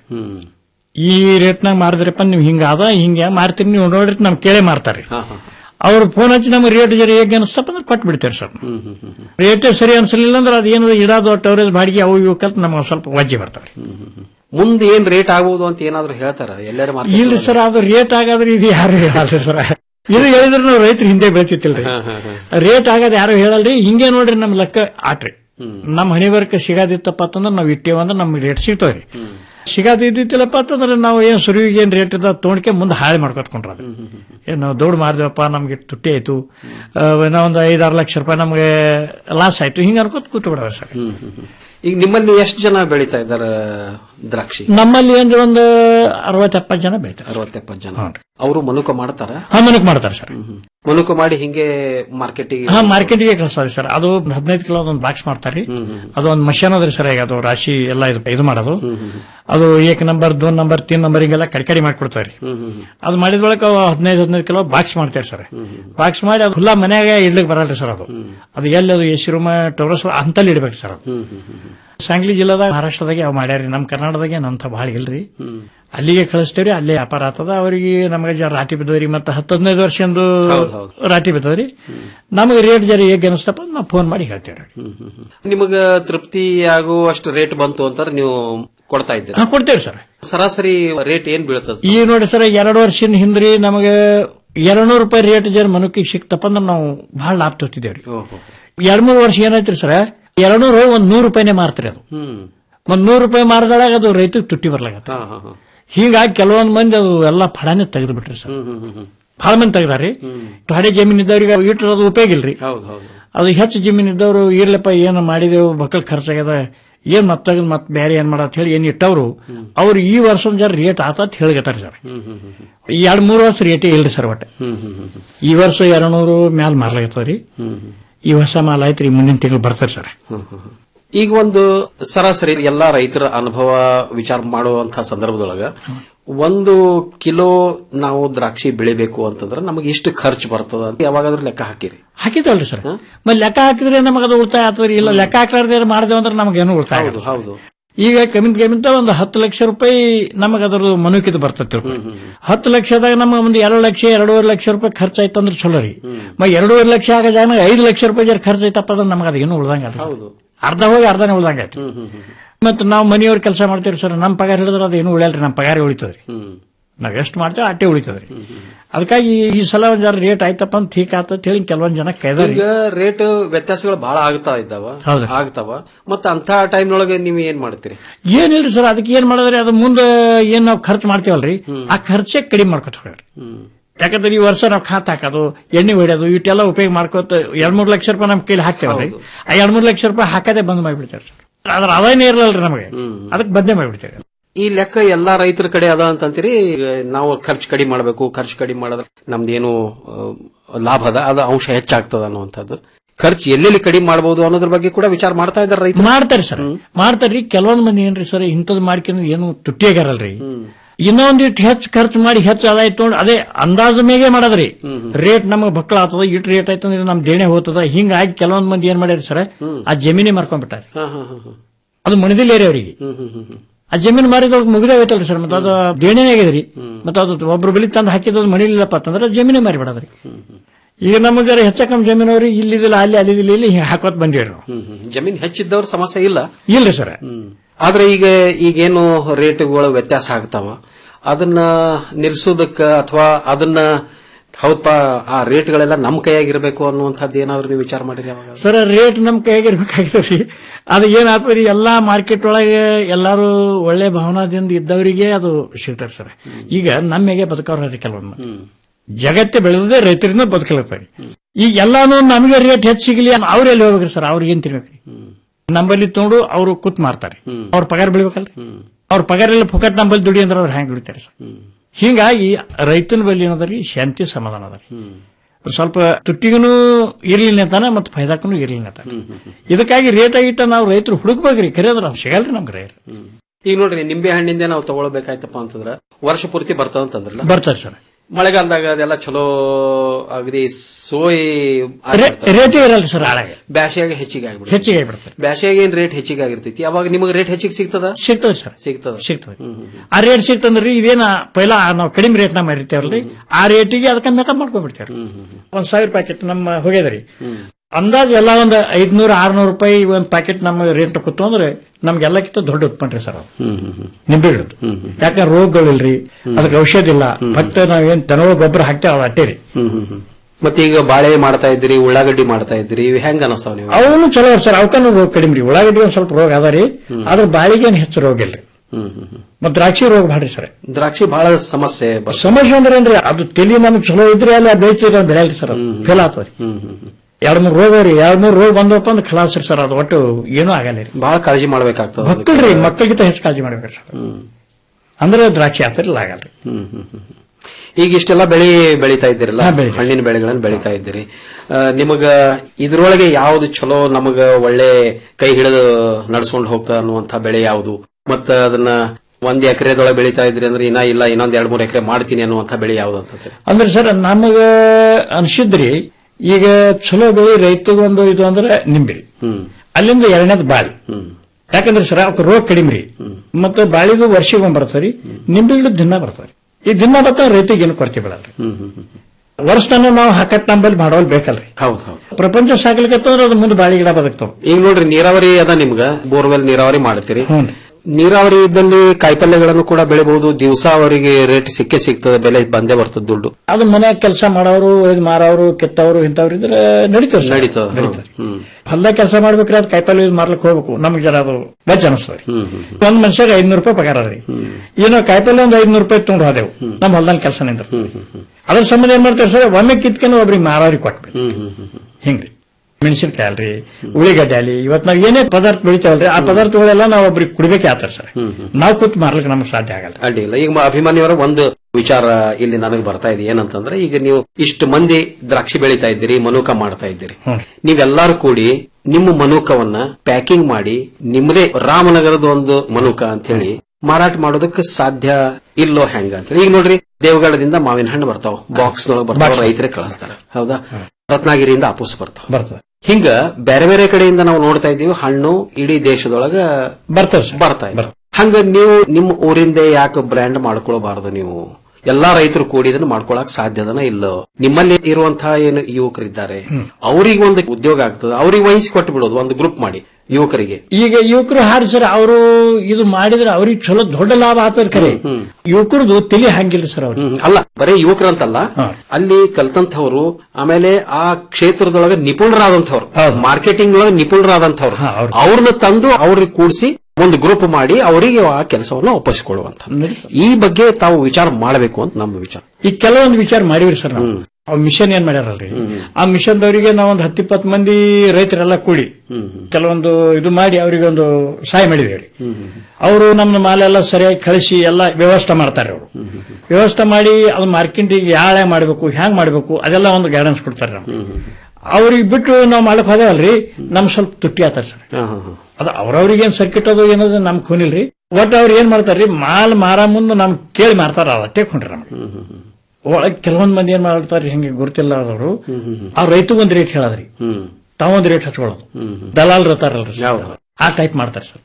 ಈ ರೇಟ್ನಾಗ ಮಾರಿದ್ರಪ್ಪ ನೀವು ಹಿಂಗ ಅದ ಹಿಂಗ ಮಾರ್ತೀರಿ ನೀವು ನೋಡ್ರಿ ನಮ್ ಕೇಳೇ ಮಾರ್ತಾರೆ ಅವ್ರು ಫೋನ್ ಹಚ್ಚಿ ನಮ್ಗೆ ರೇಟ್ ಜರಿ ಹೇಗೆ ಅನಿಸ್ತಪ್ಪ ಅಂದ್ರೆ ಕೊಟ್ಟು ಬಿಡ್ತಾರೆ ಸರ್ ರೇಟೇ ಸರಿ ಅನ್ಸಲಿಲ್ಲ ಅಂದ್ರೆ ಅದೇನದ ಇಡೋದು ಟವರೇಜ್ ಬಾಡಿಗೆ ಅವು ಇವು ಕಲ್ತು ನಮಗೆ ಸ್ವಲ್ಪ ವಜ್ಜೆ ಬರ್ತಾವ್ರಿ ಮುಂದೆ ಏನ್ ರೇಟ್ ಆಗ್ಬೋದು ಅಂತ ಏನಾದ್ರು ಹೇಳ್ತಾರ ಎಲ್ಲಾರು ಇಲ್ರಿ ಸರ್ ಅದು ರೇಟ್ ಆಗಾದ್ರೆ ಇದು ಯಾರು ಹೇಳಲ್ರಿ ಸರ್ ಇದು ಹೇಳಿದ್ರೆ ನಾವು ರೈತರು ಹಿಂದೆ ಬೆಳಿತಿತ್ತಿಲ್ರಿ ರೇಟ್ ಆಗೋದು ಯಾರು ಹೇಳಲ್ರಿ ಹಿಂಗೆ ನೋಡ್ರಿ ನಮ್ ಲೆಕ್ಕ ಆಟ್ರಿ ನಮ್ ಹಣಿವರ್ಕ ಸಿಗಾದಿತ್ತಪ್ಪ ಅಂತಂದ್ರೆ ನಾವು ಇಟ್ಟೇವ ಅಂದ್ರೆ ನಮ್ಗೆ ರೇಟ್ ಸಿಗ್ತಾವ್ರಿ ಸಿಗಾದಿದ್ದಿತ್ತಿಲ್ಲಪ್ಪ ಅಂತಂದ್ರೆ ನಾವು ಏನ್ ಸುರುವಿಗೆ ಏನ್ ರೇಟ್ ಇದ ತೊಗೊಂಡ್ಕೆ ಮುಂದೆ ಹಾಳೆ ಮಾಡ್ಕೊತ್ಕೊಂಡ್ರ ಏನ್ ನಾವು ದೌಡ್ ಮಾರ್ದೇವಪ್ಪ ನಮ್ಗೆ ಇಷ್ಟ್ ತುಟ್ಟಿ ಆಯ್ತು ಆ, ಏನೋ ಒಂದು ಐದಾರು ಲಕ್ಷ ರೂಪಾಯಿ ನಮ್ಗೆ ಲಾಸ್ ಆಯ್ತು ಹಿಂಗ ಅನ್ಕೋತ ಕೂತು ಬಿಡವ್ರಿ ಸರ್ ಈಗ ನಿಮ್ಮಲ್ಲಿ ಎಷ್ಟು ಜನ ಬೆಳೀತಾ ಇದಾರ ದ್ರಾಕ್ಷಿ ನಮ್ಮಲ್ಲಿ ಏನ್ರಿ ಒಂದು ಅರವತ್ತು ಎಪ್ಪತ್ತು ಜನ ಬೆಳಿತಾರೆ ಅರವತ್ತೆಪ್ಪತ್ತು ಜನ ಅವರು ಮನುಕ ಮಾಡ್ತಾರ ಹಾ ಮನಕ್ ಮಾಡ್ತಾರೆ ಸರ್ ಮನುಕ ಮಾಡಿ ಹಿಂಗೆ ಮಾರ್ಕೆಟಿಗೆ ಹಾ ಮಾರ್ಕೆಟ್ಗೆ ಕಳಿಸ್ತಾರೆ ಸರ್ ಅದು ಹದಿನೈದು ಕಿಲೋ ಒಂದು ಬಾಕ್ಸ್ ಮಾಡ್ತಾರೆ ಅದು ಒಂದು ಮಷೀನ್ ಅದ್ರಿ ಸರ್ ಈಗ ಅದು ರಾಶಿ ಎಲ್ಲ ಇದು ಇದು ಮಾಡೋದು ಅದು ಏಕ್ ನಂಬರ್ ದೋನ್ ನಂಬರ್ ತೀನ್ ನಂಬರ್ ಹಿಂಗೆಲ್ಲ ಕಡಿಕಡಿ ಮಾಡ್ಕೊಡ್ತಾರೆ ಅದು ಮಾಡಿದ ಬಳಿಕ ಹದಿನೈದು ಹದಿನೈದು ಕಿಲೋ ಬಾಕ್ಸ್ ಮಾಡ್ತಾರೆ ಸರ್ ಬಾಕ್ಸ್ ಮಾಡಿ ಅದು ಖುಲ್ಲಾ ಮನ್ಯಾಗ ಇಡ್ಲಿಕ್ಕೆ ಬರಲ್ರಿ ಸರ್ ಅದು ಅದು ಎಲ್ಲಿ ಅದು ಎಸಿ ರೂಮ್ ಟವರಸ್ ಅಂತಲ್ಲಿ ಇಡ್ಬೇಕು ಸರ್ ಅದು ಸಾಂಗ್ಲಿ ಜಿಲ್ಲಾದಾಗ ಮಹಾರಾಷ್ಟ್ರದಾಗೆ ಅವ್ ಮಾಡ್ಯಾರಿ ನಮ್ ಕರ್ನಾಟಕದಾಗೆ ಏನಂತ ಭಾಳ ಇಲ್ರಿ ಅಲ್ಲಿಗೆ ಕಳಿಸ್ತೇವ್ರಿ ಅಲ್ಲೇ ವ್ಯಾಪಾರ ಆಗ್ತದ ಅವರಿಗೆ ನಮಗೆ ಜರ ರಾಟಿ ಬಿದ್ದದ್ರಿ ಮತ್ತೆ ಹತ್ತು ಹದಿನೈದು ವರ್ಷಂದು ರಾಟಿ ಬಿದ್ದದ್ರಿ ನಮಗೆ ರೇಟ್ ಜರ ಹೇಗೆ ಅನಿಸ್ತಪ್ಪ ನಾವು ಫೋನ್ ಮಾಡಿ ಹೇಳ್ತೇವ್ರಿ ನಿಮಗ ತೃಪ್ತಿ ಆಗುವಷ್ಟು ರೇಟ್ ಬಂತು ಅಂತಾರೆ ನೀವು ಕೊಡ್ತಾ ಹಾ ಇದ್ದೀರಾ ಕೊಡ್ತೇವ್ರಿ ಸರ್ ಸರಾಸರಿ ರೇಟ್ ಏನ್ ಬೀಳ್ತದ ಈಗ ನೋಡಿ ಸರ್ ಎರಡು ವರ್ಷದ ಹಿಂದ್ರಿ ನಮಗೆ ಎರಡ್ನೂರು ರೂಪಾಯಿ ರೇಟ್ ಜರ ಮನುಕಿಗೆ ಸಿಕ್ತಪ್ಪ ಅಂದ್ರೆ ನಾವು ಬಹಳ ಲಾಭ ತೋತಿದ್ದೇವ್ರಿ ಎರಡ್ ಮೂರು ವರ್ಷ ಏನಾಯ್ತ್ರಿ ಸರ್ ಎರಡ್ನೂರು ಒಂದ್ ನೂರು ರೂಪಾಯಿನೇ ಮಾರ್ತ್ರಿ ಅದು ಹ್ಮ್ ಒಂದ್ ನೂರು ರೂಪಾಯಿ ಮಾರದೊಳಗ ಅದು ರೈತಗೆ ತುಟ್ಟಿ ಬರ್ಲಾಗತ್ತ ಹಾ ಹಾ ಹಾ ಹೀಗಾಗಿ ಕೆಲವೊಂದ್ ಮಂದಿ ಅದು ಎಲ್ಲ ಫಡಾನೆ ತೆಗೆದು ಬಿಟ್ರಿ ಸರ್ ಹ್ಮ್ ಹ್ಮ್ ಹ್ಮ್ ಬಹಳ ಮಂದಿ ತೆಗ್ದಾರಿ ಹಳೆ ಜಮೀನ್ ಇದ್ದವ್ರಿಗೆ ಇಟ್ಟರೆ ಅದು ಉಪಯೋಗ ಇಲ್ರಿ ಹೌದು ಹೌದು ಅದು ಹೆಚ್ಚು ಜಮೀನ್ ಇದ್ದವರು ಇರ್ಲಪ್ಪ ಏನು ಮಾಡಿದೆವು ಮಕ್ಕಳ ಖರ್ಚಾಗ್ಯದ ಏನ್ ಮತ್ತಾಗ ಮತ್ ಬೇರೆ ಏನ್ ಮಾಡತ್ ಹೇಳಿ ಏನ್ ಇಟ್ಟವ್ರು ಅವ್ರು ಈ ವರ್ಷ ಒಂದ್ ಜರ ರೇಟ್ ಆತತ್ ಹೇಳಿಗತ್ತಾರ ಸರ್ ಹ್ಮ್ ಹ್ಮ್ ಹ್ಮ್ ಈ ಎರಡ್ ಮೂರು ವರ್ಷ ರೇಟೇ ಇಲ್ರಿ ಸರ್ ಒಟ್ಟೆ ಹ್ಮ್ ಹ್ಮ್ ಹ್ಮ್ ಹ್ಮ್ ಈ ವರ್ಷ ಎರಡ್ನೂರು ಮ್ಯಾಲ ಮಾರ್ಲಾಗತ್ತದ್ರಿ ಈ ಹೊಸ ಮಾಲ್ ಆಯ್ತ್ರಿ ಮುಂದಿನ ತಿಂಗಳು ಬರ್ತಾರೆ ಸರ್ ಈಗ ಒಂದು ಸರಾಸರಿ ಎಲ್ಲಾ ರೈತರ ಅನುಭವ ವಿಚಾರ ಮಾಡುವಂತಹ ಸಂದರ್ಭದೊಳಗ ಒಂದು ಕಿಲೋ ನಾವು ದ್ರಾಕ್ಷಿ ಬೆಳಿಬೇಕು ಅಂತಂದ್ರೆ ನಮಗೆ ಎಷ್ಟು ಖರ್ಚು ಬರ್ತದ ಅಂತ ಯಾವಾಗಾದ್ರೂ ಲೆಕ್ಕ ಹಾಕಿರಿ ಹಾಕಿದಲ್ರಿ ಸರ್ ಮತ್ತೆ ಲೆಕ್ಕ ಹಾಕಿದ್ರೆ ನಮಗೆ ಅದು ಉಳಿತಾಯ ಆಗ್ತದ್ರಿ ಇಲ್ಲ ಲೆಕ್ಕ ಹಾಕ್ಲಾರ್ದೆ ಮಾಡಿದೇವು ಅಂದ್ರೆ ನಮಗೇನು ಉಳಿತಾಯ ಹೌದು ಹೌದು ಈಗ ಕಮಿಂತ ಕಮಿಂತ ಒಂದು ಹತ್ತು ಲಕ್ಷ ರೂಪಾಯಿ ನಮಗೆ ಅದ್ರ ಮನುಕಿದು ಬರ್ತದೆ ತಿಳ್ಕೊಳ್ಳಿ. ಹತ್ತು ಲಕ್ಷದಾಗ ನಮ್ಮ ಒಂದು ಎರಡು ಲಕ್ಷ ಎರಡೂವರೆ ಲಕ್ಷ ರೂಪಾಯಿ ಖರ್ಚಾಯ್ತು ಅಂದ್ರೆ ಚಲೋ ರೀ ಮ ಎರಡೂವರೆ ಲಕ್ಷ ಆಗ ಜಾಗ ಐದು ಲಕ್ಷ ರೂಪಾಯಿ ಜರ ಖರ್ಚಾಯ್ತಪ್ಪ ಅಂದ್ರೆ ನಮಗೆ ಅದು ಏನು ಉಳ್ದಂಗ ಅರ್ಧ ಹೋಗಿ ಅರ್ಧನೇ ಉಳ್ದಂಗ ಆಯ್ತು ಮತ್ತೆ ನಾವು ಮನೆಯವ್ರ ಕೆಲಸ ಮಾಡ್ತೀವಿ ಸರ್ ನಮ್ಮ ಪಗಾರ ಹಿಡಿದ್ರೆ ಅದು ಏನು ಉಳಿಯಲ್ರಿ ನಮ್ಮ ಪಗಾರ ಉಳಿತದ್ರಿ ನಾವ್ ಎಷ್ಟು ಮಾಡ್ತೇವೆ ಅಟ್ಟೆ ಉಳಿತದ್ರಿ ಅದಕ್ಕಾಗಿ ಈ ಸಲ ಒಂದ್ ಜರ ರೇಟ್ ಆಯ್ತಪ್ಪ ಅಂತ ಠೀಕ್ ಆತ ಹೇಳಿ ಕೆಲವೊಂದ್ ಜನ ಕೈದಾರಿ ಈಗ ರೇಟ್ ವ್ಯತ್ಯಾಸಗಳು ಬಹಳ ಆಗ್ತಾ ಇದ್ದಾವ ಹೌದು. ಆಗ್ತಾವ ಮತ್ತ ಅಂತ ಟೈಮ್ನೊಳಗೆ ನೀವು ಏನ್ ಮಾಡ್ತೀರಿ ಏನಿಲ್ರಿ ಸರ್ ಅದಕ್ಕೆ ಏನ್ ಮಾಡಿದ್ರಿ ಅದು ಮುಂದೆ ಏನ್ ನಾವು ಖರ್ಚು ಮಾಡ್ತೀವಲ್ರಿ ಆ ಖರ್ಚೆ ಕಡಿಮೆ ಮಾಡ್ಕೊತ ಹೋಗ್ರಿ ಯಾಕಂದ್ರೆ ಈ ವರ್ಷ ನಾವು ಖಾತ್ ಹಾಕೋದು ಎಣ್ಣೆ ಹೊಡೆಯೋದು ಇಟ್ಟೆಲ್ಲ ಉಪಯೋಗ ಮಾಡ್ಕೋತ ಎರಡ್ ಮೂರ್ ಲಕ್ಷ ರೂಪಾಯಿ ನಮ್ ಕೈಲಿ ಹಾಕ್ತೇವಲ್ರಿ ಆ ಎರಡ್ ಮೂರ್ ಲಕ್ಷ ರೂಪಾಯಿ ಹಾಕದೆ ಬಂದ್ ಮಾಡ್ಬಿಡ್ತೇವೆ ಸರ್ ಅದ್ರ ಅದೇನೇ ಇರಲ್ರಿ ನಮಗೆ ಅದಕ್ಕೆ ಬಂದೇ ಮಾಡ್ಬಿಡ್ತೇವೆ ಈ ಲೆಕ್ಕ ಎಲ್ಲಾ ರೈತರ ಕಡೆ ಅದ ಅಂತಂತೀರಿ ಈಗ ನಾವು ಖರ್ಚು ಕಡಿಮೆ ಮಾಡಬೇಕು ಖರ್ಚು ಕಡಿಮೆ ಮಾಡಿದ್ರೆ ನಮ್ದೇನು ಆ, ಲಾಭ ಅದ ಅದು ಅಂಶ ಹೆಚ್ಚಾಗ್ತದ ಅನ್ನುವಂಥದ್ದು ಖರ್ಚು ಎಲ್ಲೆಲ್ಲಿ ಕಡಿಮೆ ಮಾಡಬಹುದು ಅನ್ನೋದ್ರ ಬಗ್ಗೆ ಕೂಡ ವಿಚಾರ ಮಾಡ್ತಾ ಇದ್ದಾರೆ ರೈತರು ಮಾಡ್ತಾರೆ ಸರ್ ಮಾಡ್ತಾರ್ರಿ ಕೆಲವೊಂದ್ ಮಂದಿ ಏನ್ರಿ ಸರ್ ಇಂಥದ್ ಮಾಡ್ಕೊಂಡು ಏನು ತುಟ್ಟಿಯಾಗಾರಲ್ರಿ ಇನ್ನೊಂದಿಟ್ಟು ಹೆಚ್ಚು ಖರ್ಚು ಮಾಡಿ ಹೆಚ್ಚು ಆದಾಯ ತಗೊಂಡು ಅದೇ ಅಂದಾಜು ಮೇಗೆ ಮಾಡದ್ರಿ ರೇಟ್ ನಮಗೆ ಬಕ್ಕಳ ಆಗ್ತದ ಇಟ್ ರೇಟ್ ಆಯ್ತು ಅಂದ್ರೆ ನಮ್ ದೇಣೆ ಹೋಗ್ತದ ಹಿಂಗಾಗಿ ಕೆಲವೊಂದ್ ಮಂದಿ ಏನ್ ಮಾಡ್ಯಾರ ಸರ್ ಆ ಜಮೀನೇ ಮಾರ್ಕೊಂಡ್ಬಿಟ್ಟಾರ ಹಾ, ಹಾ, ಹಾ, ಹಾ. ಅದು ಮಣದಿಲ್ಲ ಅವರಿಗೆ ಹ್ಮ್, ಹ್ಮ್, ಹ್ಮ್, ಹ್ಮ್. ಆ ಜಮೀನು ಮಾರಿದೊಳಗೆ ಮುಗಿದೇ ಹೋಯ್ತಲ್ರಿ ಸರ್ ಮತ್ತೆ ಅದು ದೇಣಿನೇ ಆಗಿದ್ರಿ ಮತ್ತೆ ಅದು ಒಬ್ರು ಬೆಳಿ ತಂದು ಹಾಕಿದ್ದು ಮಣಿಲಿಲ್ಲಪ್ಪ ಅಂತಂದ್ರೆ ಜಮೀನೇ ಮಾರಿ ಬಿಡದ್ರಿ ಈಗ ನಮಗೆ ಹೆಚ್ಚ ಕಮ್ಮಿ ಜಮೀನು ಅವ್ರಿ ಇಲ್ಲಿದಿಲ್ಲ ಅಲ್ಲಿ ಅಲ್ಲಿದಿಲ್ಲ ಇಲ್ಲಿ ಹಿಂಗ್ ಹಾಕೋತ್ ಬಂದಿವ್ರಿ ನಾವು ಹ್ಮ್, ಹ್ಮ್. ಜಮೀನ್ ಹೆಚ್ಚಿದ್ದವ್ರ ಸಮಸ್ಯೆ ಇಲ್ಲ ಇಲ್ರಿ ಸರ್ ಆದ್ರೆ ಈಗ ಈಗೇನು ರೇಟ್ಗಳು ವ್ಯತ್ಯಾಸ ಆಗ್ತಾವ ಅದನ್ನ ನಿಲ್ಸೋದಕ್ಕ ಅಥವಾ ಅದನ್ನ ಹೌದಪ್ಪ ಆ ರೇಟ್ಗಳೆಲ್ಲ ನಮ್ ಕೈಯಾಗಿರ್ಬೇಕು ಅನ್ನುವಂಥದ್ದು ಏನಾದ್ರು ನೀವು ವಿಚಾರ ಮಾಡಿರಿ ಅವಾಗ ಸರ್ ರೇಟ್ ನಮ್ ಕೈಯಾಗಿರ್ಬೇಕಾಗ್ತದ್ರಿ ಅದು ಏನಾಗ್ತದ್ರಿ ಎಲ್ಲಾ ಮಾರ್ಕೆಟ್ ಒಳಗೆ ಎಲ್ಲಾರು ಒಳ್ಳೆ ಭಾವನಾದಿಂದ ಇದ್ದವರಿಗೆ ಅದು ಸಿಗ್ತಾರೆ ಸರ್ ಈಗ ನಮ್ಮೆಗೆ ಬದುಕವ್ರಿ ಕೆಲವೊಮ್ಮೆ ಜಗತ್ತೇ ಬೆಳೆದೇ ರೈತರಿಂದ ಬದುಕಲತ್ತಾರೆ ಈಗ ಎಲ್ಲಾನು ನಮಗೆ ರೇಟ್ ಹೆಚ್ಚು ಸಿಗಲಿ ಅವ್ರು ಎಲ್ಲಿ ಹೋಗ್ಬೇಕ್ರಿ ಸರ್ ಅವ್ರಿಗೆ ಏನ್ ತಿನ್ಬೇಕ್ರಿ ನಂಬಲ್ಲಿ ತೊಗೊಂಡು ಅವರು ಕೂತ್ ಮಾರ್ತಾರೆ ಅವ್ರ ಪಗಾರ ಬೆಳಿಬೇಕಲ್ರಿ ಅವ್ರ ಪಗಾರ ಎಲ್ಲ ಫುಕಟ್ ನಂಬಲ್ಲಿ ದುಡಿ ಅಂದ್ರೆ ಅವ್ರು ಹೆಂಗ್ ದುಡಿತಾರೆ ಸರ್ ಹಿಂಗಾಗಿ ರೈತನ ಬಳಿ ಏನದರಿ ಶಾಂತಿ ಸಮಾಧಾನ ಅದರಿ ಸ್ವಲ್ಪ ತುಟ್ಟಿಗೂ ಇರ್ಲಿಲ್ಲ ಅಂತಾನ ಮತ್ತು ಫೈದಾಕನು ಇರ್ಲಿಲ್ಲ ಅಂತಾನ ಇದಕ್ಕಾಗಿ ರೇಟ್ ಆಗಿಟ್ಟ ನಾವು ರೈತರು ಹುಡುಕ್ಬೇಕ್ರಿ ಕರೆಯೋದ್ರ ಅವ್ರು ಸಿಗಲ್ರಿ ನಮ್ಗೆ ರೈತ ಈಗ ನೋಡ್ರಿ ನಿಂಬೆ ಹಣ್ಣಿಂದ ನಾವು ತಗೊಳ್ಬೇಕಾಯ್ತಪ್ಪ ಅಂತಂದ್ರ ವರ್ಷ ಪೂರ್ತಿ ಬರ್ತದಂತಂದ್ರಲ್ಲ ಬರ್ತಾರೆ ಸರ್ ಮಳೆಗಾಲದಾಗ ಅದೆಲ್ಲ ಚಲೋ ಅಗದಿ ಸೋಯ್ ರೇಟ್ ಇರಲ್ರಿ ಸರ್ ಹಾಳಾಗಿ ಬ್ಯಾಸಿಯಾಗ ಹೆಚ್ಚಿಗೆ ಆಗ್ಬಿಡುತ್ತೆ ಹೆಚ್ಚಿಗೆ ಆಗ್ಬಿಡ್ತಾರೆ ಬ್ಯಾಸಿಯಾಗ ಏನ್ ರೇಟ್ ಹೆಚ್ಚಿಗೆ ಆಗಿರ್ತೈತಿ ಅವಾಗ ನಿಮಗೆ ರೇಟ್ ಹೆಚ್ಚಿಗೆ ಸಿಗ್ತದ ಸಿಗ್ತದೆ ಸರ್ ಸಿಗ್ತದ ಸಿಗ್ತದೆ ಆ ರೇಟ್ ಸಿಕ್ತಂದ್ರಿ ಇದೇನ ಪೈಲ ನಾವು ಕಡಿಮೆ ರೇಟ್ ನ ಮಾರಿರ್ತೇವಲ್ರಿ ಆ ರೇಟಿಗೆ ಅದಕ್ಕೆ ಮೇಕಪ್ ಮಾಡ್ಕೊಂಡ್ಬಿಡ್ತೇವ್ರಿ ಒಂದ್ ಸಾವಿರ ಪ್ಯಾಕೆಟ್ ನಮ್ಮ ಹೋಗ್ಯದ್ರಿ ಅಂದಾಜ್ ಎಲ್ಲ ಒಂದ್ ಐದ್ನೂರ ಆರ್ನೂರು ರೂಪಾಯಿ ಒಂದ್ ಪ್ಯಾಕೆಟ್ ನಮ್ಮ ರೇಟ್ ಕೂತು ಅಂದ್ರೆ ನಮ್ಗೆಲ್ಲಕ್ಕಿಂತ ದೊಡ್ಡ ಉತ್ಪನ್ನ ರೀ ಸರ್ ಅದು ನಿಂಬೆ ಗಿಡದ್ದು ಯಾಕಂದ್ರೆ ರೋಗಗಳಿಲ್ರಿ ಅದಕ್ಕೆ ಔಷಧ ಇಲ್ಲ ಮತ್ತೆ ನಾವೇನ್ ದನಗಳ ಗೊಬ್ಬರ ಹಾಕ್ತೇವೆ ಅದು ಅಟ್ಟೆ ರೀ ಮತ್ತೆ ಈಗ ಬಾಳೆ ಮಾಡ್ತಾ ಇದ್ದೀರಿ ಉಳ್ಳಾಗಡ್ಡಿ ಮಾಡ್ತಾ ಇದ್ದೀರಿ ಇವ್ ಹೆಂಗ ಅನಸ್ತಾವ ನೀವು ಅವನು ಚಲೋ ಸರ್ ಅವಕ್ಕೂ ರೋಗ ಕಡಿಮೆ ರೀ ಉಳ್ಳಾಗಡ್ಡಿ ಒಂದ್ ಸ್ವಲ್ಪ ರೋಗ ಅದ ರೀ ಆದ್ರೆ ಬಾಳಿಗೇನು ಹೆಚ್ಚು ರೋಗ ಇಲ್ರಿ ಮತ್ ದ್ರಾಕ್ಷಿ ರೋಗ ಬಾಡ್ರಿ ಸರ್ ದ್ರಾಕ್ಷಿ ಬಹಳ ಸಮಸ್ಯೆ ಬರ್ತದೆ. ಸಮಸ್ಯೆ ಅಂದ್ರೆ ಏನ್ರಿ ಅದು ತಲಿ ನಮ್ಗೆ ಚಲೋ ಇದ್ರೆ ಅಲ್ಲಿ ಬೆಳಿತಿದ್ರೆ ಬೆಳೆಯಲ್ರಿ ಸರ್ ಫೇಲ್ ಆಗ್ತದ್ರಿ ಎರಡ್ ಮೂರ್ ರೋಗ ರೀ ಎರಡ್ ಮೂರ್ ರೋಗ ಬಂದಪ್ಪ ಅಂದ್ರೆ ಖಲಾಸ್ ರೀ ಸರ್ ಅದು ಒಟ್ಟು ಏನೂ ಆಗಲ್ಲ ರೀ ಬಹಳ ಕಾಳಜಿ ಮಾಡ್ಬೇಕಾಗ್ತದ ಮಕ್ಕಳ್ರಿ ಮಕ್ಕಳಿಗಿಂತ ಹೆಚ್ಚು ಕಾಳಜಿ ಮಾಡ್ಬೇಕ್ರಿ ಸರ್ ಅಂದ್ರೆ ದ್ರಾಕ್ಷಿ ಆತರಿಲ್ಲ ಆಗಲ್ರಿ ಈಗ ಇಷ್ಟೆಲ್ಲ ಬೆಳೆ ಬೆಳಿತಾ ಇದ್ದೀರಲ್ಲ ಹಾ, ಬೆಳಿತೀವಿ. ಹಣ್ಣಿನ ಬೆಳೆಗಳನ್ನ ಬೆಳಿತಾ ಇದ್ದೀರಿ ಆ, ನಿಮಗ ಇದ್ರೊಳಗೆ ಯಾವ್ದು ಚಲೋ ನಮಗ ಒಳ್ಳೆ ಕೈ ಹಿಡಿದು ನಡ್ಸ್ಕೊಂಡು ಹೋಗ್ತಾ ಅನ್ನುವಂತ ಬೆಳೆ ಯಾವುದು ಮತ್ತ ಅದನ್ನ ಒಂದ್ ಎಕರೆದೊಳಗೆ ಬೆಳಿತಾ ಇದ್ರಿ ಅಂದ್ರೆ ಇನ್ನ ಇಲ್ಲ ಇನ್ನೊಂದ್ ಎರಡ್ ಮೂರ್ ಎಕರೆ ಮಾಡ್ತೀನಿ ಅನ್ನುವಂತ ಬೆಳೆ ಯಾವ್ದು ಅಂತ ಅಂದ್ರೆ ಸರ್ ನಮಗ ಅನ್ಸಿದ್ರಿ ಈಗ ಚಲೋ ಬೆಳಿ ರೈತಗೊಂದು ಇದು ಅಂದ್ರೆ ನಿಂಬಿರಿ ಅಲ್ಲಿಂದ ಎರಡನೇದು ಬಾಳಿ ಯಾಕಂದ್ರೆ ಸರ್ ಅವಕ್ಕೆ ರೋಗ ಕಡಿಮೆ ರೀ ಮತ್ತೆ ಬಾಳಿದು ವರ್ಷಿಗೊಂದ್ ಬರ್ತರಿ ನಿಂಬೆ ಗಿಡ ದಿನ ಬರ್ತದೆ ಈ ದಿನ ಬರ್ತಾವ ರೈತಗೆ ಏನು ಕೊರತೆ ಬೀಳಲ್ರಿ ವರ್ಷ ತನ ನಾವು ಹಾಕಟ್ ನಂಬಲ್ಲಿ ಮಾಡೋಲ್ ಬೇಕಲ್ರಿ ಹೌದು ಹೌದು ಪ್ರಪಂಚ ಸಾಗ್ಲಿಕ್ಕೆ ಅದು ಮುಂದೆ ಬಾಳಿ ಗಿಡ ಬದುಕ್ತಾವ ಈಗ ನೋಡ್ರಿ ನೀರಾವರಿ ಅದ ನಿಮ್ಗ ಬೋರ್ವೆಲ್ ನೀರಾವರಿ ಮಾಡ್ತೀರಿ ನೀರಾವರಿ ಇದ್ದಲ್ಲಿ ಕಾಯಿಪಲ್ಯಗಳನ್ನು ಕೂಡ ಬೆಳಿಬಹುದು ದಿವಸ ಅವರಿಗೆ ರೇಟ್ ಸಿಕ್ಕೇ ಸಿಗ್ತದೆ ಬೆಲೆ ಬಂದೇ ಬರ್ತದೆ ದುಡ್ಡು ಅದು ಮನ್ಯಾಗ ಕೆಲಸ ಮಾಡೋರು ಇದು ಮಾರೋರು ಕೆತ್ತವರು ಇಂಥವ್ರು ಇದ್ರೆ ನಡೀತದೆ ಸರ್. ನಡೀತದ ನಡೀತದೆ ಹೊಲ್ದಾಗ ಕೆಲಸ ಮಾಡ್ಬೇಕ್ರಿ ಅದು ಕಾಯಿಪಲ್ಲೆ ಇದು ಮಾರ್ಲಕ್ ಹೋಗ್ಬೇಕು ನಮ್ಗೆ ಜರ ಅದು ವೆಜ್ ಅನಿಸ್ತದೆ ಒಂದ್ ಮನುಷ್ಯಗೆ ಐದ್ನೂರು ರೂಪಾಯಿ ಪಗಾರ ಅದ್ರಿ ಏನೋ ಕಾಯಿಪಲ್ಲೆ ಒಂದ್ ಐದ್ನೂರು ರೂಪಾಯಿ ತಗೊಂಡು ಹೋದೆವು ನಮ್ಮ ಹೊಲ್ದಲ್ಲಿ ಕೆಲಸ ನಿಂದ್ರ ಅದ್ರ ಸಂಬಂಧ ಏನ್ ಮಾಡ್ತಾರೆ ಸರ್ ಒಮ್ಮೆ ಕಿತ್ಕೊಂಡು ಒಬ್ರಿಗೆ ಮಾರೋರಿಗೆ ಕೊಟ್ಬಿಟ್ಟು ಹಿಂಗ್ರಿ ಮೆಣಸಿನ್ಕಾಯಿ ಅಲ್ರಿ ಉಳ್ಳಿಗಡ್ಡೆ ಅಲ್ಲಿ ಇವತ್ ನಾವ್ ಏನೇ ಪದಾರ್ಥ ಬೆಳಿತೇವಲ್ರಿ ಆ ಪದಾರ್ಥಗಳೆಲ್ಲ ನಾವು ಒಬ್ರಿಗೆ ಕುಡಿಬೇಕೆ ಆತರ ಸರ್ ನಾವು ಕೂತ್ ಮಾರ್ಲಿಕ್ಕೆ ನಮ್ಗೆ ಸಾಧ್ಯ ಆಗಲ್ಲ ಅಡ್ಡಿಲ್ಲ ಈಗ ಮ- ಅಭಿಮಾನಿಯವರ ಒಂದು ವಿಚಾರ ಇಲ್ಲಿ ನನಗೆ ಬರ್ತಾ ಇದೆ ಏನಂತಂದ್ರೆ ಈಗ ನೀವು ಇಷ್ಟು ಮಂದಿ ದ್ರಾಕ್ಷಿ ಬೆಳಿತಾ ಇದ್ದೀರಿ ಮನುಕ ಮಾಡ್ತಾ ಇದ್ದೀರಿ ನೀವೆಲ್ಲಾರು ಕೂಡಿ ನಿಮ್ಮ ಮನುಕವನ್ನ ಪ್ಯಾಕಿಂಗ್ ಮಾಡಿ ನಿಮ್ಮದೇ ರಾಮನಗರದ ಒಂದು ಮನುಕ ಅಂತ ಹೇಳಿ ಮಾರಾಟ ಮಾಡೋದಕ್ಕೆ ಸಾಧ್ಯ ಇಲ್ಲೋ ಹೆಂಗ ಅಂತ ಹೇಳಿ ಈಗ ನೋಡ್ರಿ ದೇವಗಢದಿಂದ ಮಾವಿನ ಹಣ್ಣು ಬರ್ತಾವ ಬಾಕ್ಸ್ ನೊಳಗೆ ಬರ್ತಾವ ರೈತರೇ ಕಳಿಸ್ತಾರ ಹೌದಾ ರತ್ನಾಗಿರಿಯಿಂದ ಆಪೂಸ್ ಬರ್ತಾವ ಬರ್ತದೆ ಹಿಂಗ ಬೇರೆ ಬೇರೆ ಕಡೆಯಿಂದ ನಾವು ನೋಡ್ತಾ ಇದ್ದೀವಿ ಹಣ್ಣು ಇಡೀ ದೇಶದೊಳಗ ಬರ್ತದೆ ಬರ್ತಾ ಇದೆ ಹಂಗ ನೀವು ನಿಮ್ಮ ಊರಿಂದ ಯಾಕೆ ಬ್ರ್ಯಾಂಡ್ ಮಾಡ್ಕೊಳ್ಬಾರ್ದು ನೀವು ಎಲ್ಲಾ ರೈತರು ಕೂಡಿ ಇದನ್ನ ಮಾಡ್ಕೊಳಕ್ ಸಾಧ್ಯದನ ಇಲ್ಲೋ ನಿಮ್ಮಲ್ಲಿ ಇರುವಂತಹ ಏನು ಯುವಕರಿದ್ದಾರೆ ಅವ್ರಿಗೆ ಒಂದು ಉದ್ಯೋಗ ಆಗ್ತದೆ ಅವ್ರಿಗೆ ವಹಿಸಿ ಕೊಟ್ಟು ಬಿಡೋದು ಒಂದು ಗ್ರೂಪ್ ಮಾಡಿ ಯುವಕರಿಗೆ ಈಗ ಯುವಕರು ಹಾರಿ ಸರ್ ಅವರು ಇದು ಮಾಡಿದ್ರೆ ಅವ್ರಿಗೆ ಚಲೋ ದೊಡ್ಡ ಲಾಭ ಆಗ್ತದೆ ಖರೆ ಯುವಕರದು ತಲೆ ಹಂಗಿಲ್ಲ ಸರ್ ಅವ್ರು ಅಲ್ಲ ಬರೀ ಯುವಕರಂತಲ್ಲ ಅಲ್ಲಿ ಕಲ್ತಂಥವ್ರು ಆಮೇಲೆ ಆ ಕ್ಷೇತ್ರದೊಳಗ ನಿಪುಣರಾದಂಥವ್ರು ಮಾರ್ಕೆಟಿಂಗ್ ಒಳಗ ನಿಪುಣರಾದಂಥವ್ರು ಅವ್ರನ್ನ ತಂದು ಅವ್ರಿಗೆ ಕೂಡಿಸಿ ಒಂದು ಗ್ರೂಪ್ ಮಾಡಿ ಅವರಿಗೆ ಆ ಕೆಲಸವನ್ನು ಒಪ್ಪಿಸಿಕೊಳ್ಳುವಂತ ಈ ಬಗ್ಗೆ ತಾವು ವಿಚಾರ ಮಾಡಬೇಕು ಅಂತ ನಮ್ಮ ವಿಚಾರ ಈಗ ಕೆಲವೊಂದು ವಿಚಾರ ಮಾಡಿವ್ರಿ ಸರ್ ನಾವು ಆ ಮಿಷನ್ ಏನ್ ಮಾಡ್ಯಾರಲ್ರಿ ಆ ಮಿಷನ್ದವರಿಗೆ ನಾವೊಂದು ಹತ್ತಿಪ್ಪತ್ತು ಮಂದಿ ರೈತರೆಲ್ಲ ಕೂಡಿ ಕೆಲವೊಂದು ಇದು ಮಾಡಿ ಅವರಿಗೆ ಒಂದು ಸಹಾಯ ಮಾಡಿದೇವ್ರಿ ಅವರು ನಮ್ಮ ಮಾಲೆಲ್ಲ ಸರಿಯಾಗಿ ಕಳಿಸಿ ಎಲ್ಲ ವ್ಯವಸ್ಥೆ ಮಾಡ್ತಾರೆ ಅವರು ವ್ಯವಸ್ಥೆ ಮಾಡಿ ಅದು ಮಾರ್ಕೆಟಿಂಗ್ ಯಾಳೆ ಮಾಡಬೇಕು ಹ್ಯಾಂಗ್ ಮಾಡಬೇಕು ಅದೆಲ್ಲ ಒಂದು ಗೈಡೆನ್ಸ್ ಕೊಡ್ತಾರೆ ನಾವು ಅವ್ರಿಗೆ ಬಿಟ್ಟು ನಾವು ಮಾಡಕ್ ಹೋದೇವಲ್ರಿ ನಮ್ ಸ್ವಲ್ಪ ತುಟ್ಟಿ ಆತಾರ ಸರ್ ಅದು ಅವ್ರವ್ರಿಗೆ ಏನ್ ಸರ್ಕಿಟ್ ಅದು ಏನದು ನಮ್ ಖೂನಿಲ್ರಿ ಒಟ್ಟು ಅವ್ರು ಏನ್ ಮಾಡ್ತಾರ್ರಿ ಮಾಲ್ ಮಾರ ಮುಂದೆ ನಮ್ ಕೇಳಿ ಮಾರ್ತಾರ ಅಷ್ಟೇ ಕೊಂಡ್ರಿ ನಮ್ಗೆ ಒಳಗ್ ಕೆಲವೊಂದ್ ಮಂದಿ ಏನ್ ಮಾಡ್ತಾರ್ರಿ ಹಿಂಗೆ ಗುರುತಿಲ್ಲ ಅವರು ಆ ರೈತಗ್ ಒಂದ್ ರೇಟ್ ಹೇಳದ್ರಿ ತಾವೊಂದ್ ರೇಟ್ ಹಚ್ಕೊಳ್ಳೋದು ದಲಾಲ್ ಇರ್ತಾರಲ್ರಿ ಆ ಟೈಪ್ ಮಾಡ್ತಾರೆ ಸರ್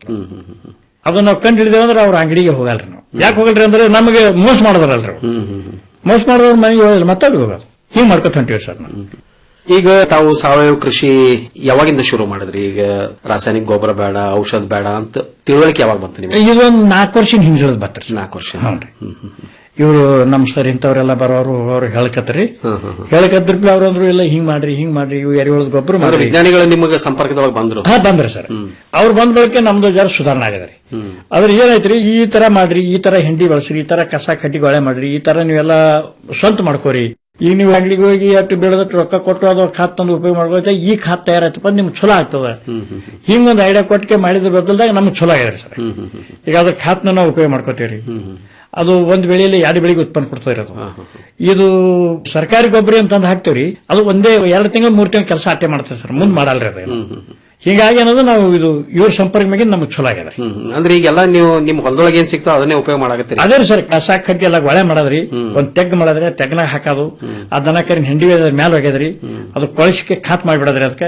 ಅದನ್ನ ನಾವು ಕಂಡು ಹಿಡಿದೇವೆ ಅಂದ್ರೆ ಅವ್ರ ಅಂಗಡಿಗೆ ಹೋಗಲ್ರಿ ನಾವು ಯಾಕೆ ಹೋಗಲ್ರಿ ಅಂದ್ರೆ ನಮಗೆ ಮೋಸ ಮಾಡಿದ್ರಲ್ರಿ ಅವ್ರು. ಮೋಸ ಮಾಡಿದವ್ರ ಮನೆಗೆ ಹೋಗಲ್ಲ ಮತ್ತೆ ಹೋಗೋದು ಹಿಂಗ್ ಮಾಡ್ಕೊತ ಹೊಂಟಿವಿ ಸರ್ ನಾವು ಈಗ ತಾವು ಸಾವಯವ ಕೃಷಿ ಯಾವಾಗಿಂದ ಶುರು ಮಾಡಿದ್ರಿ ಈಗ ರಾಸಾಯನಿಕ ಗೊಬ್ಬರ ಬೇಡ ಔಷಧ ಬೇಡ ಅಂತ ತಿಳುವಳಿಕೆ ಯಾವಾಗ ಬಂತು ನಿಮಗೆ ಇದೊಂದು ನಾಲ್ಕು ವರ್ಷ ಹಿಂಗ್ ಹಿಡಿದ್ ಬರ್ತಾರೆ ನಾಲ್ಕು ವರ್ಷ ಹ್ಞೂನ್ರಿ ಇವರು ನಮ್ ಸರ್ ಇಂಥವ್ರೆಲ್ಲ ಬರೋರು ಹೋಗೋರು ಹೇಳ್ಕತ್ರಿ ಹೇಳ್ಕದ್ರಿ ಅವ್ರು ಅಂದ್ರು ಇಲ್ಲ ಹಿಂಗ್ ಮಾಡ್ರಿ ಹಿಂಗ್ ಮಾಡ್ರಿ ಇವು ಎರೆಹುಳದ ಗೊಬ್ಬರ ಅಂದ್ರೆ ಮಾಡ್ರಿ ವಿಜ್ಞಾನಿಗಳು ನಿಮಗೆ ಸಂಪರ್ಕದೊಳಗೆ ಬಂದ್ರು ಹಾ ಬಂದ್ರಿ ಸರ್ ಅವ್ರು ಬಂದ ಬಳಿಕ ನಮ್ದು ಜರ ಸುಧಾರಣೆ ಆಗದ್ರಿ ಅದ್ರ ಏನೈತ್ರಿ ಈ ತರ ಮಾಡ್ರಿ ಈ ತರ ಹೆಂಡಿ ಬಳಸ್ರಿ ಈ ತರ ಕಸ ಕಡ್ಡಿ ಗೊಳೆ ಮಾಡ್ರಿ ಈ ತರ ನೀವೆಲ್ಲ ಸ್ವಂತ ಮಾಡ್ಕೋರಿ ಈಗ ನೀವು ಅಂಗಡಿಗೆ ಹೋಗಿ ಅಷ್ಟು ಬೆಳೆದಟ್ಟು ರೊಕ್ಕ ಕೊಟ್ಟು ಅದು ಖಾತ್ ತಂದು ಉಪಯೋಗ ಮಾಡ್ಕೊಳ್ತಾ ಈ ಖಾತ್ ತಯಾರಾಯ್ತಪ್ಪ ನಿಮ್ಗೆ ಚಲೋ ಆಗ್ತದ ಹಿಂಗೊಂದು ಐಡಿಯಾ ಕೊಟ್ಟಿಗೆ ಮಾಡಿದ್ರ ಬದಲ್ದಾಗ ನಮ್ಗೆ ಚಲೋ ಆಗ್ಯದ್ರಿ ಸರ್ ಈಗ ಅದ್ರ ಖಾತ್ನ ನಾವು ಉಪಯೋಗ ಮಾಡ್ಕೋತೀವ್ರಿ ಅದು ಒಂದ್ ಬೆಳೆಯಲ್ಲಿ ಎರಡು ಬೆಳೆಗೆ ಉತ್ಪನ್ನ ಕೊಡ್ತಾ ಇರೋದು ಇದು ಸರ್ಕಾರಿ ಗೊಬ್ಬರ ಅಂತಂದು ಹಾಕ್ತೇವ್ರಿ ಅದು ಒಂದೇ ಎರಡು ತಿಂಗಳು ಮೂರು ತಿಂಗಳು ಕೆಲಸ ಅಟ್ಟೆ ಮಾಡ್ತೇವೆ ಸರ್ ಮುಂದ್ ಮಾಡಲ್ರಿ ಅದು ಹೀಗಾಗಿ ಅನ್ನೋದು ನಾವು ಇದು ಇವ್ರ ಸಂಪರ್ಕ ಮೇಲೆ ನಮ್ಗೆ ಚಲೋ ಆಗ್ಯದ ಅಂದ್ರೆ ಈಗೆಲ್ಲ ನೀವು ನಿಮ್ ಹೊಲದೊಳಗೆ ಏನ್ ಸಿಗ್ತೋ ಅದನ್ನೇ ಉಪಯೋಗ ಮಾಡಾಕತ್ತೀರಿ ಅದೇ ರೀ ಸರ್ ಕಸ ಕಟ್ಟಿ ಎಲ್ಲ ಗೊಳೆ ಮಾಡೋದ್ರಿ ಒಂದ್ ತೆಗ್ ಮಾಡೋದ್ರಿ ತೆಗ್ನಾಗ ಹಾಕೋದು ಆ ದನ ಕರಿನ ಹಿಂಡಿ ಮ್ಯಾಲ ಹೋಗ್ಯದ್ರಿ ಅದು ಕೊಳಸಿಕೆ ಖಾತ್ ಮಾಡಿಬಿಡೋದ್ರಿ ಅದಕ್ಕೆ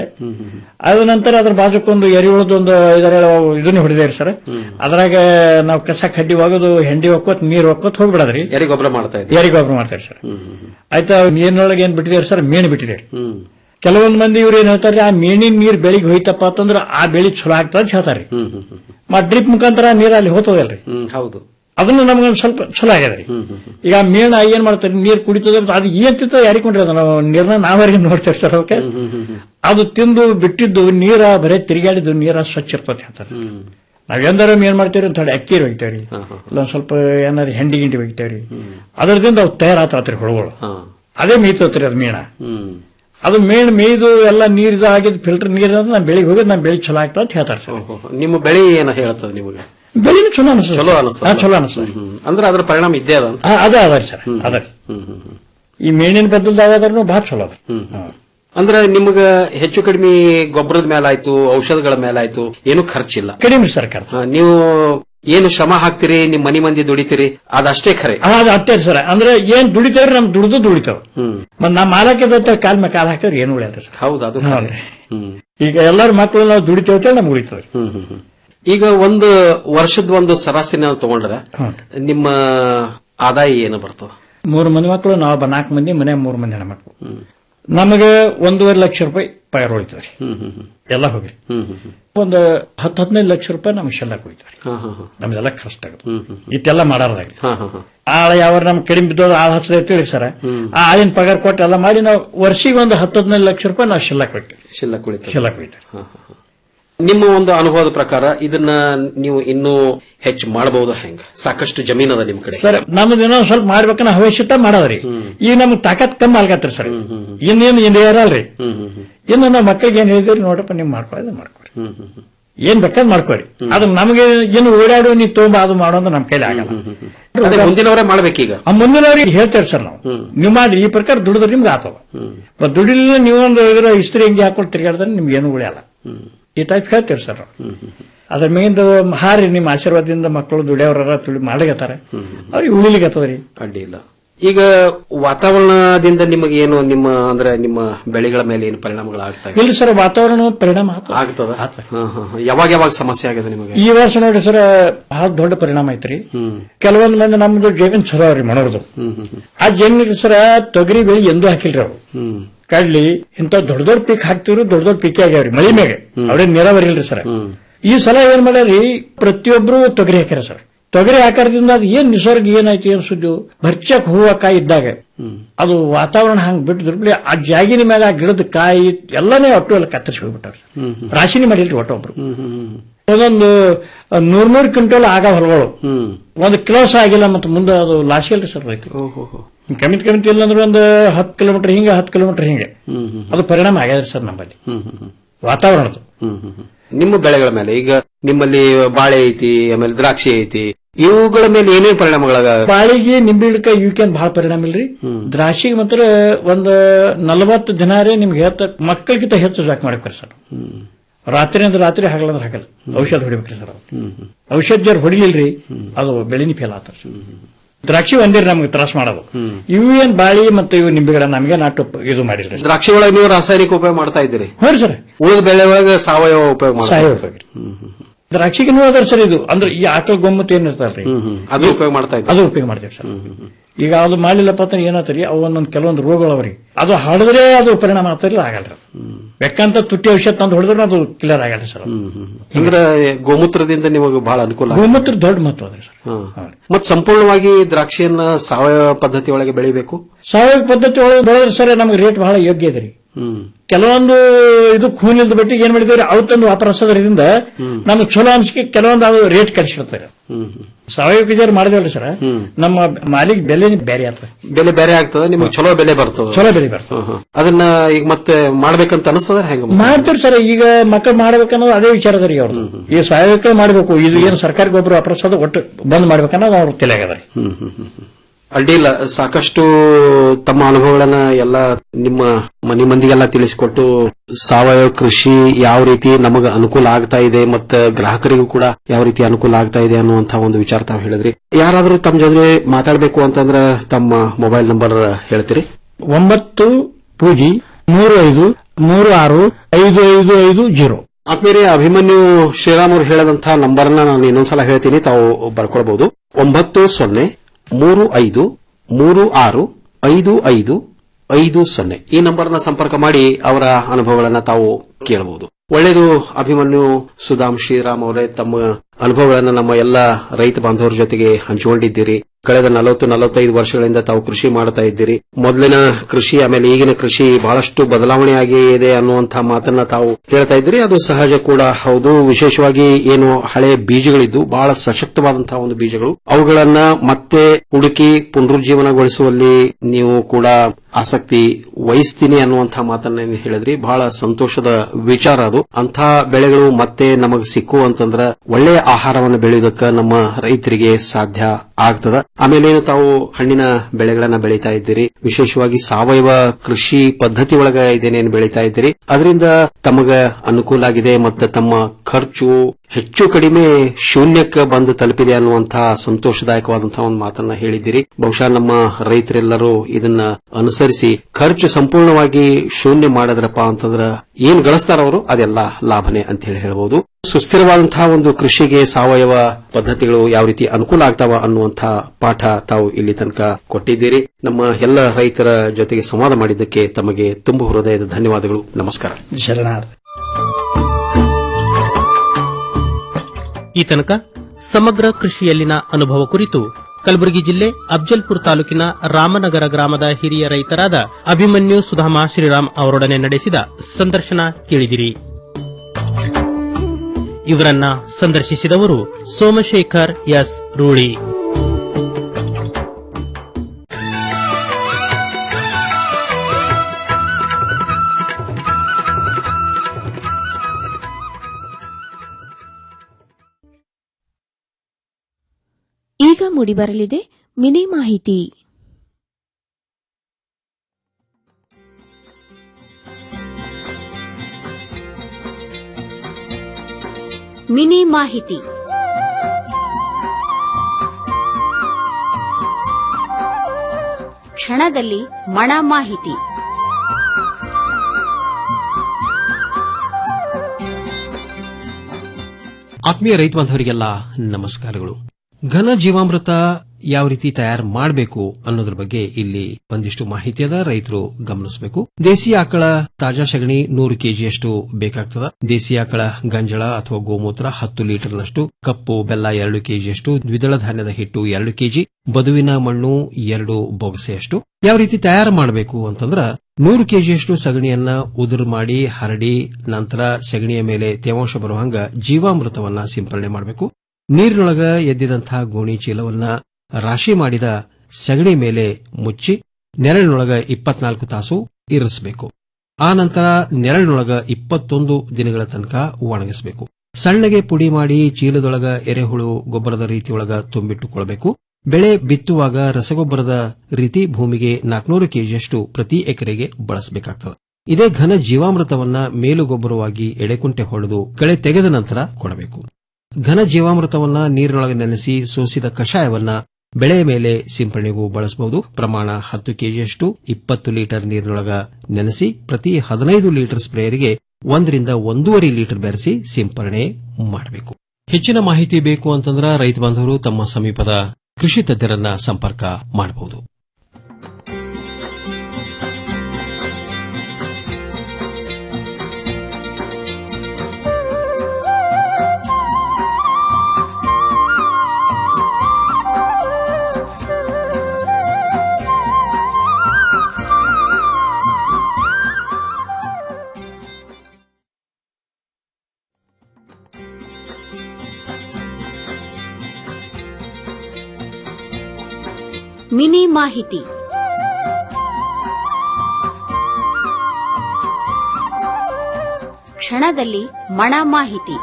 ಅದ ನಂತರ ಅದ್ರ ಬಾಜುಕೊಂದು ಎರಿಹುಳದ ಒಂದು ಇದರ ಇದನ್ನ ಹೊಡಿದೇವ್ರಿ ಸರ್ ಅದ್ರಾಗ ನಾವು ಕಸ ಕಡ್ಡಿ ಒಗದು ಹೆಂಡಿ ಒಕ್ಕೋತ್ ನೀರ್ ಒಕ್ಕೋತ್ ಹೋಗ್ಬಿಡೋದ್ರಿ ಎರಿ ಗೊಬ್ಬರ ಮಾಡ್ತಾ ಇದ್ದೀರಿ ಎರಿ ಗೊಬ್ಬರ ಮಾಡ್ತಾರೆ ಸರ್ ಆಯ್ತಾ ನೀರಿನೊಳಗೆ ಏನ್ ಬಿಟ್ಟಿದೇವ್ರಿ ಸರ್ ಮೀನು ಬಿಟ್ಟಿದೇವ್ರಿ ಕೆಲವೊಂದ್ ಮಂದಿ ಇವ್ರು ಏನ್ ಹೇಳ್ತಾರೆ ಆ ಮೀನಿನ ನೀರ್ ಬೆಳಿಗ್ಗೆ ಹೋಯ್ತಪ್ಪ ಅಂತಂದ್ರ ಆ ಬೆಳಿ ಚಲೋ ಆಗ್ತದ ಅಂತ ಹೇಳ್ತಾರೆ ಮತ್ ಡ್ರಿಪ್ ಮುಖಾಂತರ ನೀರ್ ಅಲ್ಲಿ ಹೋಗ್ತದಲ್ರಿ ಹೌದು ಅದನ್ನು ನಮ್ಗೊಂದು ಸ್ವಲ್ಪ ಚಲೋ ಆಗ್ಯದ್ರಿ ಈಗ ಆ ಮೀನ ಏನ್ ಮಾಡ್ತಾರೆ ನೀರ್ ಕುಡಿತದ ಅಂತ ಅದು ಏನ್ ತಿಂತ ಯಾರಿಕೊಂಡ್ರಿ ಅದು ನಾವು ನೀರ್ನ ನಾವರಿಗೆ ನೋಡ್ತೇವೆ ಸರ್ ಅದಕ್ಕೆ ಅದು ತಿಂದು ಬಿಟ್ಟಿದ್ದು ನೀರ ಬರೇ ತಿರುಗಾಡಿದ್ದು ನೀರ ಸ್ವಚ್ಛ ಇರ್ತದೆ ಅಂತಾರೆ ನಾವ್ ಎಂದಾರ ಏನ್ ಮಾಡ್ತೇವ್ರಿ ಅಂತ ಹೇಳಿ ಅಕ್ಕಿ ಒಯ್ತೇವ್ರಿ ಇಲ್ಲ ಒಂದ್ ಸ್ವಲ್ಪ ಏನಾರ ಹೆಂಡಿ ಗಿಂಡಿ ಒಯ್ತೇವ್ರಿ ಅದರದಿಂದ ಅವು ತಯಾರಾತ್ರಿ ಹುಳುಗಳು ಅದೇ ಮೀತತ್ರಿ ಅದು ಮೀನ ಅದು ಮೇಣ್ ಮೇಯ್ದು ಎಲ್ಲ ನೀರ್ ಆಗಿದ್ ಫಿಲ್ಟರ್ ನೀರ್ ನಾನು ಬೆಳಿಗ್ಗೆ ಹೋಗಿದ್ ನಾನು ಬೆಳಿಗ್ಗೆ ಚಲೋ ಆಗ್ತದ ಅಂತ ಹೇಳ್ತಾರೆ ಸರ್ ನಿಮ್ಮ ಬೆಳೆ ಏನ ಹೇಳ್ತದೆ ನಿಮಗೆ ಬೆಳಿಗ್ಗೆ ಚಲೋ ಅನಿಸ್ತದೆ ಚಲೋ ಅನಿಸ್ತದೆ ಹಾ, ಚಲೋ ಅನಿಸ್ತದೆ ಅಂದ್ರೆ ಅದ್ರ ಪರಿಣಾಮ ಇದ್ದೇ ಅದ ಅಂತ ಹಾ, ಅದ ಅದ ರೀ ಸರ್ ಅದ ರೀ ಈ ಮೇಣಿನ ಬದಲ್ದಾಗಾದ್ರೂ ಬಹಳ ಚಲೋ ಅದ ಅಂದ್ರೆ ನಿಮ್ಗ ಹೆಚ್ಚು ಕಡಿಮೆ ಗೊಬ್ಬರದ ಮೇಲಾಯ್ತು ಔಷಧಗಳ ಮೇಲಾಯ್ತು ಏನು ಖರ್ಚಿಲ್ಲ ಕಡಿಮೆ ಸರ್ಕಾರ ಹಾ, ನೀವು ಏನು ಶ್ರಮ ಹಾಕ್ತಿರಿ ನಿಮ್ ಮನಿ ಮಂದಿ ದುಡಿತೀರಿ ಅದಷ್ಟೇ ಖರೆ ಅದು ಅಷ್ಟೇ ಸರ್ ಅಂದ್ರೆ ಏನ್ ದುಡಿತೇವ್ರಿ ನಮ್ ದುಡ್ದು ದುಡಿತಾವ ಮತ್ ನಾ ಮಾಲಕ್ಕೆ ಕಾಲ್ ಮೇಲೆ ಕಾಲ್ ಹಾಕಿದ್ರೆ ಏನು ಉಳಿಯಲ್ಲ ಸರ್ ಹೌದು ಅದು ಖರೆ. ಹ್ಮ್. ಈಗ ಎಲ್ಲಾರ ಮಕ್ಕಳು ನಾವು ದುಡಿತೇವೆ ಅಂತ ನಮ್ಗೆ ಉಳಿತವ್ರಿ ಹ್ಮ್, ಹ್ಮ್, ಹ್ಮ್. ಈಗ ಒಂದು ವರ್ಷದ ಒಂದು ಸರಾಸರಿ ನಾವು ತಗೊಂಡ್ರೆ ನಿಮ್ಮ ಆದಾಯ ಏನು ಬರ್ತದ ಮೂರು ಮಂದಿ ಮಕ್ಕಳು ನಾವು ನಾಲ್ಕು ಮಂದಿ ಮನೆ ಮೂರು ಮಂದಿ ಹೆಣ್ಮಕ್ಳು ನಮಗೆ ಒಂದೂವರೆ ಲಕ್ಷ ರೂಪಾಯಿ ಪಗಾರ ಉಳಿತದ್ರಿ ಎಲ್ಲ ಹೋಗ್ರಿ ಒಂದು ಹತ್ತು ಹದಿನೈದು ಲಕ್ಷ ರೂಪಾಯಿ ನಮ್ಗೆ ಶೆಲ್ಲ ಉಳಿತಾವ್ರಿ ನಮ್ದೆಲ್ಲ ಖರ್ಚು ಆಗುತ್ತೆ ಇಟ್ಟೆಲ್ಲ ಮಾಡಾರ್ದಾಗ್ರಿ ಆಳ ಯಾವ ನಮ್ ಕಡಿಮೆ ಬಿದ್ದೋದು ಆಳ ಹಚ್ಚದ ಸರ್ ಆ ಆಳಿನ ಪಗಾರ ಕೊಟ್ಟು ಎಲ್ಲ ಮಾಡಿ ನಾವು ವರ್ಷಿಗೆ ಒಂದು ಹತ್ತು ಹದಿನೈದು ಲಕ್ಷ ರೂಪಾಯಿ ನಾವು ಶೆಲ್ಲ ಕೊಡ್ತೀವಿ ಶಿಲ್ಲ ಕುಳಿತ ಶೆಲ್ಲ ಕುಳಿತಾರೆ ನಿಮ್ಮ ಒಂದು ಅನುಭವದ ಪ್ರಕಾರ ಇದನ್ನ ನೀವು ಇನ್ನೂ ಹೆಚ್ಚು ಮಾಡಬಹುದು ಹೆಂಗ ಸಾಕಷ್ಟು ಜಮೀನ್ ಅದ ನಿಮ್ ಕಡೆ ಸರ್ ನಮ್ದು ಏನೋ ಸ್ವಲ್ಪ ಮಾಡ್ಬೇಕನ್ನ ಅವಶ್ಯಕತೆ ಮಾಡೋದ್ರಿ ಈಗ ನಮ್ಗೆ ತಾಕತ್ ಕಮ್ಮಿ ಆಗ್ಲತ್ರಿ ಸರ್ ಇನ್ನೇನು ಏನು ಇರಲ್ರಿ ಇನ್ನು ನಾವು ಮಕ್ಕಳಿಗೆ ಏನ್ ಹೇಳಿದ್ರಿ ನೋಡಪ್ಪ ನೀವು ಮಾಡ್ಕೊಳ್ಳೋದು ಮಾಡ್ಕೊರಿ ಏನ್ ಬೇಕಾದ್ ಮಾಡ್ಕೊರಿ ಅದು ನಮಗೆ ಏನು ಓಡಾಡು ನೀವು ತೊಗೊಂಬ ಅದು ಮಾಡೋ ಅಂತ ನಮ್ ಕೈಲಿ ಆಗಲ್ಲ ಅದೇ ಮುಂದಿನವರೇ ಮಾಡ್ಬೇಕೀಗ ಆ ಮುಂದಿನವ್ರಿಗೆ ಹೇಳ್ತೇವೆ ಸರ್ ನಾವು ನೀವು ಮಾಡಿ ಈ ಪ್ರಕಾರ ದುಡಿದ್ರೆ ನಿಮ್ಗೆ ಆತವ ಮತ್ತ್ ದುಡಿಲಿಲ್ಲ ನೀವೊಂದು ಇದರ ಇಸ್ತ್ರಿ ಅಂಗಿ ಹಾಕೊಂಡು ತಿರ್ಗಾಡಿದ್ರೆ ನಿಮ್ಗೆ ಏನು ಉಳಿಯಲ್ಲ ಈ ಟೈಪ್ ಹೇಳ್ತೇವೆ ಸರ್ ನಾವು ಅದ್ರ ಮೇಗಿಂದ ಹಾರಿ ನಿಮ್ಮ ಆಶೀರ್ವಾದದಿಂದ ಮಕ್ಕಳು ದುಡಿಯೋರ ತುಳಿ ಮಾಡ್ಲಿಕತ್ತಾರ ಅವ್ರಿಗೆ ಉಳಿಲಿಕತ್ತದ್ರಿ ಅಡ್ಡಿ ಇಲ್ಲ ಈಗ ವಾತಾವರಣದಿಂದ ನಿಮಗೆ ಏನು ನಿಮ್ಮ ಅಂದ್ರೆ ನಿಮ್ಮ ಬೆಳೆಗಳ ಮೇಲೆ ಏನು ಪರಿಣಾಮಗಳಾಗ್ತಾ ಇದೆ ಇಲ್ಲಿ ಸರ್ ವಾತಾವರಣ ಪರಿಣಾಮ ಆತ ಆಗ್ತದ ಹಾ, ಹಾ, ಹಾ. ಯಾವಾಗ ಯಾವಾಗ ಸಮಸ್ಯೆ ಆಗಿದೆ ನಿಮಗೆ ಈ ವರ್ಷ ನೋಡಿ ಸರ್ ಬಹಳ ದೊಡ್ಡ ಪರಿಣಾಮ ಐತ್ರಿ ಕೆಲವೊಂದ್ ಮಂದಿ ನಮ್ದು ಜಮೀನ್ ಚಲೋ ಅವ್ರಿ ಮನೋರ್ದು ಆ ಜಮೀನಿಗೆ ಸರ ತೊಗರಿ ಬೆಳಿ ಎಂದೂ ಹಾಕಿಲ್ರಿ ಅವ್ರು ಕಡ್ಲಿ ಇಂತ ದೊಡ್ಡ ದೊಡ್ಡ ಪೀಕ್ ಹಾಕ್ತಿವ್ರಿ ದೊಡ್ಡ ದೊಡ್ಡ ಪೀಕ್ ಆಗ್ಯಾವ್ರಿ ಮಳಿ ಮ್ಯಾಗ ಅವ್ರೇನ್ ನೀರಾವರಿ ಇಲ್ರಿ ಸರ್ ಈ ಸಲ ಏನ್ ಮಾಡ್ಯಾರಿ ಪ್ರತಿಯೊಬ್ರು ತೊಗರಿ ಹಾಕ್ಯಾರ ಸರ್ ತೊಗರಿ ಹಾಕಾರದಿಂದ ಅದು ಏನ್ ನಿಸರ್ಗ ಏನಾಯ್ತು ಏನ್ ಸುದ್ದಿ ಭರ್ಚಕ್ ಹೂವ ಕಾಯಿ ಇದ್ದಾಗ ಅದು ವಾತಾವರಣ ಹಂಗ್ ಬಿಟ್ಟಿದ್ರು ಆ ಜಾಗಿನ ಮೇಲೆ ಆ ಗಿಡದ ಕಾಯಿ ಎಲ್ಲಾನೇ ಒಟ್ಟು ಎಲ್ಲ ಕತ್ತರಿಸಿ ಹೋಗ್ಬಿಟ್ಟಾರ ರಾಶಿನಿ ಮಾಡಿಲ್ರಿ ಒಟ್ಟೊಬ್ರು ಒಂದೊಂದು ನೂರ್ ನೂರ್ ಕ್ವಿಂಟಲ್ ಆಗ ಹೊಲಗಳು ಒಂದು ಕಿಲೋ ಸಹ ಆಗಿಲ್ಲ ಮತ್ತೆ ಮುಂದೆ ಅದು ಲಾಸಿ ಅಲ್ರಿ ಸರ್ ರೈತ ಕಮಿತ್ ಕಮಿತ್ ಇಲ್ಲ ಅಂದ್ರೆ ಒಂದು ಹತ್ತು ಕಿಲೋಮೀಟರ್ ಹಿಂಗೆ ಹತ್ತು ಕಿಲೋಮೀಟರ್ ಹಿಂಗೆ ಅದು ಪರಿಣಾಮ ಆಗ್ಯದ್ರಿ ಸರ್ ನಮ್ಮಲ್ಲಿ ವಾತಾವರಣದ್ದು ನಿಮ್ಮ ಬೆಳೆಗಳ ಮೇಲೆ ಈಗ ನಿಮ್ಮಲ್ಲಿ ಬಾಳೆ ಐತಿ ಆಮೇಲೆ ದ್ರಾಕ್ಷಿ ಐತಿ ಇವುಗಳ ಮೇಲೆ ಏನೇನು ಪರಿಣಾಮಗಳಾಗ ಬಾಳಿಗೆ ನಿಂಬಿಳಕ ಇವಕ್ಕೇನ್ ಬಹಳ ಪರಿಣಾಮ ಇಲ್ರಿ ದ್ರಾಕ್ಷಿಗೆ ಮಾತ್ರ ಒಂದ್ ನಲವತ್ತು ದಿನಾರೇ ನಿಮ್ಗೆ ಹೆಚ್ಚ ಮಕ್ಕಳಿಗಿಂತ ಹೆಚ್ಚು ಜಾಕ್ ಮಾಡ್ಬೇಕ್ರಿ ಸರ್ ರಾತ್ರಿ ಅಂದ್ರೆ ರಾತ್ರಿ ಹಗಲ ಅಂದ್ರೆ ಹಗಲ ಔಷಧ ಹೊಡಿಬೇಕ್ರಿ ಸರ್ ಔಷಧ ಜರ್ ಹೊಡಿಲಿಲ್ರಿ ಅದು ಬೆಳಿನಿ ಫೇಲ್ ಆತ ದ್ರಾಕ್ಷಿ ಒಂದೇ ನಮ್ಗೆ ತ್ರಾಸ ಮಾಡೋದು ಇವು ಏನ್ ಬಾಳಿ ಮತ್ತೆ ಇವು ನಿಂಬೆಗಳ ನಮ್ಗೆ ನಾಟು ಇದು ಮಾಡಿಲ್ರಿ ದ್ರಾಕ್ಷಿ ಒಳಗೆ ನೀವು ರಾಸಾಯನಿಕ ಉಪಯೋಗ ಮಾಡ್ತಾ ಇದ್ದೀರಿ ಹ್ಞೂ ಸರ್ ಉಳಿದ ಬೆಳೆ ಒಳಗೆ ಸಾವಯವ ಉಪಯೋಗ ಮಾಡ್ತಾ ಸಾವಯವ ಇದ್ದೀರಿ. ದ್ರಾಕ್ಷಿಗೂ ಅದ್ರ ಸರ್ ಇದು ಅಂದ್ರೆ ಈ ಆಕಳ ಗೊಮ್ಮತ್ ಏನ್ ಇರ್ತಾರ್ರಿ ಅದು ಉಪಯೋಗ ಮಾಡ್ತಾ ಇದ್ದೀರಿ ಅದು ಉಪಯೋಗ ಮಾಡ್ತೀವಿ ಸರ್ ಈಗ ಅದು ಮಾಡ್ಲಿಲ್ಲಪ್ಪ ಅಂದ್ರೆ ಏನಾಗ್ತರಿ ಅವು ಒಂದೊಂದು ಕೆಲವೊಂದು ರೋಗಗಳು ಅವ್ರಿ ಅದು ಹಡಿದ್ರೆ ಅದು ಪರಿಣಾಮ ಆಗ್ತಾರಿಲ್ಲ ಆಗಲ್ರಿ ಬೆಕ್ಕಂತ ತುಟ್ಟಿ ಔಷಧ ತಂದು ಹೊಡೆದ್ರೆ ಅದು ಕ್ಲಿಯರ್ ಆಗಲ್ರಿ ಸರ್ ಅಂದ್ರೆ ಗೋಮೂತ್ರದಿಂದ ನಿಮಗೆ ಬಹಳ ಅನುಕೂಲ ಆಗಿದೆ. ಗೋಮೂತ್ರ ದೊಡ್ಡ ಮಹತ್ವ ಅದ್ರಿ ಸರ್ ಹಾ. ಮತ್ ಸಂಪೂರ್ಣವಾಗಿ ದ್ರಾಕ್ಷಿಯನ್ನ ಸಾವಯವ ಪದ್ಧತಿ ಒಳಗೆ ಬೆಳಿಬೇಕು ಸಾವಯವ ಪದ್ಧತಿ ಒಳಗೆ ಬೆಳೆದ್ರೆ ಸರ್ ನಮ್ಗೆ ರೇಟ್ ಬಹಳ ಯೋಗ್ಯ ಇದೆ ರೀ ಕೆಲವೊಂದು ಇದು ಖೂನಿಲ್ದ ಬಿಟ್ಟು ಏನ್ ಮಾಡಿದೇವ್ರಿ ಅವು ತಂದು ವಾಪರಸೋದ್ರಿಂದ ನಮ್ಗೆ ಚಲೋ ಅನ್ಸಿಕೆ ಕೆಲವೊಂದು ಅದು ರೇಟ್ ಕಳಿಸಿರ್ತಾರೆ ಸಾವಯವ ಬೀಜ ಮಾಡಿದೇವಲ್ರಿ ಸರ್ ನಮ್ಮ ಮಾಲಿಗೆ ಬೆಲೆ ಬೇರೆ ಆಗ್ತದೆ ಬೆಲೆ ಬೇರೆ ಆಗ್ತದ ನಿಮಗೆ ಚಲೋ ಬೆಲೆ ಬರ್ತದ ಚಲೋ ಬೆಲೆ ಬರ್ತದೆ ಹಾ, ಹಾ. ಅದನ್ನ ಈಗ ಮತ್ತೆ ಮಾಡ್ಬೇಕಂತ ಅನಿಸ್ತದ ಹೆಂಗ ಮಾಡ್ತೀರಿ ಸರ್ ಈಗ ಮಕ್ಕಳು ಮಾಡ್ಬೇಕನ್ನೋದು ಅದೇ ವಿಚಾರದ ರೀ ಅವ್ರದ್ದು ಈ ಸಾವಯವಕ್ಕೆ ಮಾಡ್ಬೇಕು ಇದು ಏನು ಸರ್ಕಾರಿ ಗೊಬ್ಬರ ವಾಪರಸೋದು ಒಟ್ಟು ಬಂದ್ ಮಾಡ್ಬೇಕನ್ನೋದು ಅವ್ರ ತಲೆಯಾಗದ ರೀ ಅಡ್ಡಿಲ್ಲ ಸಾಕಷ್ಟು ತಮ್ಮ ಅನುಭವಗಳನ್ನ ಎಲ್ಲ ನಿಮ್ಮ ಮನೆ ಮಂದಿಗೆಲ್ಲ ತಿಳಿಸಿಕೊಟ್ಟು ಸಾವಯವ ಕೃಷಿ ಯಾವ ರೀತಿ ನಮಗ ಅನುಕೂಲ ಆಗ್ತಾ ಇದೆ ಮತ್ತು ಗ್ರಾಹಕರಿಗೂ ಕೂಡ ಯಾವ ರೀತಿ ಅನುಕೂಲ ಆಗ್ತಾ ಇದೆ ಅನ್ನುವಂತ ಒಂದು ವಿಚಾರ ತಾವು ಹೇಳಿದ್ರಿ ಯಾರಾದ್ರೂ ತಮ್ಮ ಜೊತೆ ಮಾತಾಡಬೇಕು ಅಂತಂದ್ರೆ ತಮ್ಮ ಮೊಬೈಲ್ ನಂಬರ್ ಹೇಳ್ತೀರಿ ಒಂಬತ್ತು ಪೂಜಿ ಮೂರು ಐದು ಮೂರು ಆರು ಐದು ಐದು ಐದು ಜೀರೋ ಆತ್ಮೀಯರೇ ಅಭಿಮನ್ಯು ಶ್ರೀರಾಮ್ ಅವರು ಹೇಳದಂತಹ ನಂಬರ್ನ ನಾನು ಇನ್ನೊಂದ್ಸಲ ಹೇಳ್ತೀನಿ ತಾವು ಬರ್ಕೊಳ್ಬಹುದು ಒಂಬತ್ತು ಸೊನ್ನೆ ಮೂರು ಐದು ಮೂರು ಆರು ಐದು ಐದು ಐದು ಸೊನ್ನೆ ಈ ನಂಬರ್ನ ಸಂಪರ್ಕ ಮಾಡಿ ಅವರ ಅನುಭವಗಳನ್ನ ತಾವು ಕೇಳಬಹುದು ಒಳ್ಳೆಯದು ಅಭಿಮನ್ಯು ಸುಧಾಮ್ ಶ್ರೀರಾಮ್ ಅವರೇ ತಮ್ಮ ಅನುಭವಗಳನ್ನ ನಮ್ಮ ಎಲ್ಲ ರೈತ ಬಾಂಧವರ ಜೊತೆಗೆ ಹಂಚಿಕೊಂಡಿದ್ದೀರಿ ಕಳೆದ ನಲವತ್ತು ನಲವತ್ತೈದು ವರ್ಷಗಳಿಂದ ತಾವು ಕೃಷಿ ಮಾಡ್ತಾ ಇದ್ದೀರಿ ಮೊದಲಿನ ಕೃಷಿ ಆಮೇಲೆ ಈಗಿನ ಕೃಷಿ ಬಹಳಷ್ಟು ಬದಲಾವಣೆ ಆಗಿ ಇದೆ ಅನ್ನುವಂತಹ ಮಾತನ್ನ ತಾವು ಹೇಳ್ತಾ ಇದ್ದೀರಿ ಅದು ಸಹಜ ಕೂಡ ಹೌದು ವಿಶೇಷವಾಗಿ ಏನು ಹಳೆ ಬೀಜಗಳಿದ್ದು ಬಹಳ ಸಶಕ್ತವಾದಂತಹ ಒಂದು ಬೀಜಗಳು ಅವುಗಳನ್ನ ಮತ್ತೆ ಹುಡುಕಿ ಪುನರುಜ್ಜೀವನಗೊಳಿಸುವಲ್ಲಿ ನೀವು ಕೂಡ ಆಸಕ್ತಿ ವಹಿಸ್ತೀನಿ ಅನ್ನುವಂತಹ ಮಾತನ್ನ ನೀವು ಹೇಳಿದ್ರಿ ಬಹಳ ಸಂತೋಷದ ವಿಚಾರ ಅದು ಅಂಥ ಬೆಳೆಗಳು ಮತ್ತೆ ನಮಗೆ ಸಿಕ್ಕು ಅಂತಂದ್ರ ಒಳ್ಳೆಯ ಆಹಾರವನ್ನು ಬೆಳೆಯುವುದಕ್ಕೆ ನಮ್ಮ ರೈತರಿಗೆ ಸಾಧ್ಯ ಆಗ್ತದ ಆಮೇಲೆ ಏನು ತಾವು ಹಣ್ಣಿನ ಬೆಳೆಗಳನ್ನ ಬೆಳೀತಾ ಇದ್ದೀರಿ ವಿಶೇಷವಾಗಿ ಸಾವಯವ ಕೃಷಿ ಪದ್ಧತಿ ಒಳಗ ಇದೇನೇನು ಬೆಳೀತಾ ಇದ್ದೀರಿ ಅದರಿಂದ ತಮಗ ಅನುಕೂಲ ಆಗಿದೆ ಮತ್ತು ತಮ್ಮ ಖರ್ಚು ಹೆಚ್ಚು ಕಡಿಮೆ ಶೂನ್ಯಕ್ಕೆ ಬಂದು ತಲುಪಿದೆ ಅನ್ನುವಂತಹ ಸಂತೋಷದಾಯಕವಾದಂತಹ ಒಂದು ಮಾತನ್ನ ಹೇಳಿದ್ದೀರಿ ಬಹುಶಃ ನಮ್ಮ ರೈತರೆಲ್ಲರೂ ಇದನ್ನ ಅನುಸರಿಸಿ ಖರ್ಚು ಸಂಪೂರ್ಣವಾಗಿ ಶೂನ್ಯ ಮಾಡಿದ್ರಪ್ಪ ಅಂತಂದ್ರ ಏನ್ ಗಳಿಸ್ತಾರ ಅವರು ಅದೆಲ್ಲ ಲಾಭನೆ ಅಂತ ಹೇಳಿ ಹೇಳಬಹುದು ಸುಸ್ಥಿರವಾದಂತಹ ಒಂದು ಕೃಷಿಗೆ ಸಾವಯವ ಪದ್ಧತಿಗಳು ಯಾವ ರೀತಿ ಅನುಕೂಲ ಆಗ್ತಾವ ಅನ್ನುವಂತಹ ಪಾಠ ತಾವು ಇಲ್ಲಿ ತನಕ ಕೊಟ್ಟಿದ್ದೀರಿ ನಮ್ಮ ಎಲ್ಲ ರೈತರ ಜೊತೆಗೆ ಸಂವಾದ ಮಾಡಿದ್ದಕ್ಕೆ ತಮಗೆ ತುಂಬ ಹೃದಯದ ಧನ್ಯವಾದಗಳು ನಮಸ್ಕಾರ ಶರಣಾರ್ಥ ಈ ತನಕ ಸಮಗ್ರ ಕೃಷಿಯಲ್ಲಿನ ಅನುಭವ ಕುರಿತು ಕಲಬುರಗಿ ಜಿಲ್ಲೆ ಅಫ್ಜಲ್ಪುರ ತಾಲೂಕಿನ ರಾಮನಗರ ಗ್ರಾಮದ ಹಿರಿಯ ರೈತರಾದ ಅಭಿಮನ್ಯು ಸುಧಾಮ ಶ್ರೀರಾಮ್ ಅವರೊಡನೆ ನಡೆಸಿದ ಸಂದರ್ಶನ ಕೇಳಿದಿರಿ ಇವರನ್ನ ಸಂದರ್ಶಿಸಿದವರು ಸೋಮಶೇಖರ್ ಎಸ್ ರೂಳಿ ಈಗ ಮೂಡಿಬರಲಿದೆ ಮಿನಿ ಮಾಹಿತಿ ಮಿನಿ ಮಾಹಿತಿ ಕ್ಷಣದಲ್ಲಿ ಮಣ ಮಾಹಿತಿ ಆತ್ಮೀಯ ರೈತ ಬಾಂಧವರಿಗೆಲ್ಲ ನಮಸ್ಕಾರಗಳು ಘನ ಜೀವಾಮೃತ ಯಾವ ರೀತಿ ತಯಾರು ಮಾಡಬೇಕು ಅನ್ನೋದ್ರ ಬಗ್ಗೆ ಇಲ್ಲಿ ಒಂದಿಷ್ಟು ಮಾಹಿತಿ ಅದ ರೈತರು ಗಮನಿಸಬೇಕು ದೇಸಿ ಆಕಳ ತಾಜಾ ಸಗಣಿ ನೂರು ಕೆಜಿಯಷ್ಟು ಬೇಕಾಗ್ತದ ದೇಸಿ ಆಕಳ ಗಂಜಳ ಅಥವಾ ಗೋಮೂತ್ರ ಹತ್ತು ಲೀಟರ್ನಷ್ಟು ಕಪ್ಪು ಬೆಲ್ಲ ಎರಡು ಕೆಜಿಯಷ್ಟು ದ್ವಿದಳ ಧಾನ್ಯದ ಹಿಟ್ಟು ಎರಡು ಕೆಜಿ ಬದುವಿನ ಮಣ್ಣು ಎರಡು ಬೊಗಸೆಯಷ್ಟು ಯಾವ ರೀತಿ ತಯಾರು ಮಾಡಬೇಕು ಅಂತಂದ್ರ ನೂರು ಕೆಜಿಯಷ್ಟು ಸಗಣಿಯನ್ನ ಉದುರು ಮಾಡಿ ಹರಡಿ ನಂತರ ಸಗಣಿಯ ಮೇಲೆ ತೇವಾಂಶ ಬರುವಂಗ ಜೀವಾಮೃತವನ್ನ ಸಿಂಪರಣೆ ಮಾಡಬೇಕು ನೀರಿನೊಳಗ ಎದ್ದಿದಂತಹ ಗೋಣಿ ಚೀಲವನ್ನ ರಾಶಿ ಮಾಡಿದ ಸಗಣಿ ಮೇಲೆ ಮುಚ್ಚಿ ನೆರಳಿನೊಳಗ ಇಪ್ಪತ್ನಾಲ್ಕು ತಾಸು ಇರಿಸಬೇಕು ಆ ನಂತರ ನೆರಳಿನೊಳಗ ಇಪ್ಪತ್ತೊಂದು ದಿನಗಳ ತನಕ ಒಣಗಿಸಬೇಕು ಸಣ್ಣಗೆ ಪುಡಿ ಮಾಡಿ ಚೀಲದೊಳಗ ಎರೆಹುಳು ಗೊಬ್ಬರದ ರೀತಿಯೊಳಗ ತುಂಬಿಟ್ಟುಕೊಳ್ಬೇಕು ಬೆಳೆ ಬಿತ್ತುವಾಗ ರಸಗೊಬ್ಬರದ ರೀತಿ ಭೂಮಿಗೆ ನಾಲ್ಕನೂರು ಕೆಜಿಯಷ್ಟು ಪ್ರತಿ ಎಕರೆಗೆ ಬಳಸಬೇಕಾಗ್ತದೆ ಇದೇ ಘನ ಜೀವಾಮೃತವನ್ನ ಮೇಲುಗೊಬ್ಬರವಾಗಿ ಎಡೆಕುಂಟೆ ಹೊಡೆದು ಕಳೆ ತೆಗೆದ ನಂತರ ಕೊಡಬೇಕು ಘನ ಜೀವಾಮೃತವನ್ನ ನೀರಿನೊಳಗೆ ನೆನೆಸಿ ಸೋಸಿದ ಕಷಾಯವನ್ನ ಬೆಳೆಯ ಮೇಲೆ ಸಿಂಪರಣೆಗೂ ಬಳಸಬಹುದು ಪ್ರಮಾಣ ಹತ್ತು ಕೆಜಿಯಷ್ಟು ಇಪ್ಪತ್ತು ಲೀಟರ್ ನೀರಿನೊಳಗ ನೆನೆಸಿ ಪ್ರತಿ ಹದಿನೈದು ಲೀಟರ್ ಸ್ಪ್ರೇಯರಿಗೆ ಒಂದರಿಂದ ಒಂದೂವರೆ ಲೀಟರ್ ಬೆರೆಸಿ ಸಿಂಪರಣೆ ಮಾಡಬೇಕು ಹೆಚ್ಚಿನ ಮಾಹಿತಿ ಬೇಕು ಅಂತಂದ್ರ ರೈತ ಬಾಂಧವರು ತಮ್ಮ ಸಮೀಪದ ಕೃಷಿ ತಜ್ಞರನ್ನ ಸಂಪರ್ಕ ಮಾಡಬಹುದು ಮಿನಿ ಮಾಹಿತಿ ಕ್ಷಣದಲ್ಲಿ ಮಣ ಮಾಹಿತಿ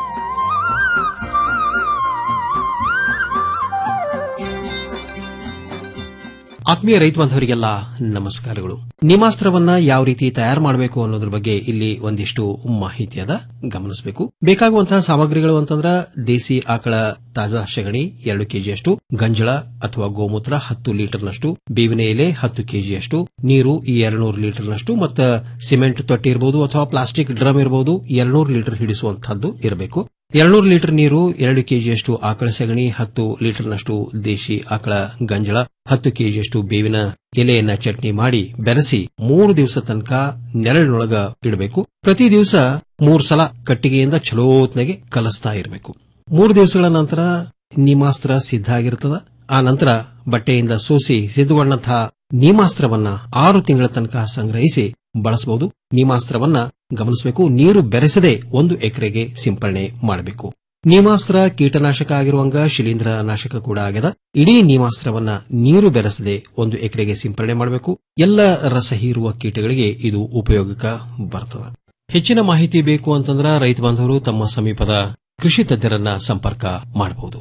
ಆತ್ಮೀಯ ರೈತ ಬಾಂಧವರಿಗೆಲ್ಲ ನಮಸ್ಕಾರಗಳು ನಿಮಾಸ್ತ್ರವನ್ನ ಯಾವ ರೀತಿ ತಯಾರು ಮಾಡಬೇಕು ಅನ್ನೋದ್ರ ಬಗ್ಗೆ ಇಲ್ಲಿ ಒಂದಿಷ್ಟು ಮಾಹಿತಿ ಅದ ಗಮನಿಸಬೇಕು ಬೇಕಾಗುವಂತಹ ಸಾಮಗ್ರಿಗಳು ಅಂತಂದ್ರ ದೇಸಿ ಆಕಳ ತಾಜಾ ಸಗಣಿ ಎರಡು ಕೆಜಿಯಷ್ಟು ಗಂಜಳ ಅಥವಾ ಗೋಮೂತ್ರ ಹತ್ತು ಲೀಟರ್ನಷ್ಟು ಬೇವಿನ ಎಲೆ ಹತ್ತು ಕೆಜಿಯಷ್ಟು ನೀರು ಈ ಎರಡ್ನೂರು ಲೀಟರ್ನಷ್ಟು ಮತ್ತು ಸಿಮೆಂಟ್ ತೊಟ್ಟಿ ಇರಬಹುದು ಅಥವಾ ಪ್ಲಾಸ್ಟಿಕ್ ಡ್ರಮ್ ಇರಬಹುದು ಎರಡ್ನೂರು ಲೀಟರ್ ಹಿಡಿಸುವಂತಹದ್ದು ಇರಬೇಕು ಎರಡ್ನೂರು ಲೀಟರ್ ನೀರು ಎರಡು ಕೆಜಿಯಷ್ಟು ಆಕಳ ಸಗಣಿ ಹತ್ತು ಲೀಟರ್ನಷ್ಟು ದೇಶಿ ಆಕಳ ಗಂಜಳ ಹತ್ತು ಕೆಜಿಯಷ್ಟು ಬೇವಿನ ಎಲೆಯನ್ನ ಚಟ್ನಿ ಮಾಡಿ ಬೆರೆಸಿ ಮೂರು ದಿವಸ ತನಕ ನೆರಳಿನೊಳಗ ಇಡಬೇಕು ಪ್ರತಿ ದಿವಸ ಮೂರು ಸಲ ಕಟ್ಟಿಗೆಯಿಂದ ಚಲೋತ್ನಾಗೆ ಕಲಿಸ್ತಾ ಇರಬೇಕು ಮೂರು ದಿವಸಗಳ ನಂತರ ನಿಮಾಸ್ತ್ರ ಸಿದ್ಧ ಆಗಿರ್ತದ ಆ ನಂತರ ಬಟ್ಟೆಯಿಂದ ಸೋಸಿ ಸಿದ್ಧಗೊಂಡಂತಹ ನೀಮಾಸ್ತ್ರವನ್ನ ಆರು ತಿಂಗಳ ತನಕ ಸಂಗ್ರಹಿಸಿ ಬಳಸಬಹುದು ನೀಮಾಸ್ತ್ರವನ್ನ ಗಮನಿಸಬೇಕು ನೀರು ಬೆರೆಸದೆ ಒಂದು ಎಕರೆಗೆ ಸಿಂಪರಣೆ ಮಾಡಬೇಕು ನೀಮಾಸ್ತ್ರ ಕೀಟನಾಶಕ ಆಗಿರುವಂಗ ಶಿಲೀಂಧ್ರ ನಾಶಕ ಕೂಡ ಆಗ್ಯದ ಇಡೀ ನೀಮಾಸ್ತ್ರವನ್ನ ನೀರು ಬೆರೆಸದೆ ಒಂದು ಎಕರೆಗೆ ಸಿಂಪರಣೆ ಮಾಡಬೇಕು ಎಲ್ಲ ರಸ ಹೀರುವ ಕೀಟಗಳಿಗೆ ಇದು ಉಪಯೋಗಕ್ಕೆ ಬರ್ತದೆ ಹೆಚ್ಚಿನ ಮಾಹಿತಿ ಬೇಕು ಅಂತಂದ್ರ ರೈತ ಬಾಂಧವರು ತಮ್ಮ ಸಮೀಪದ ಕೃಷಿ ತಜ್ಞರನ್ನ ಸಂಪರ್ಕ ಮಾಡಬಹುದು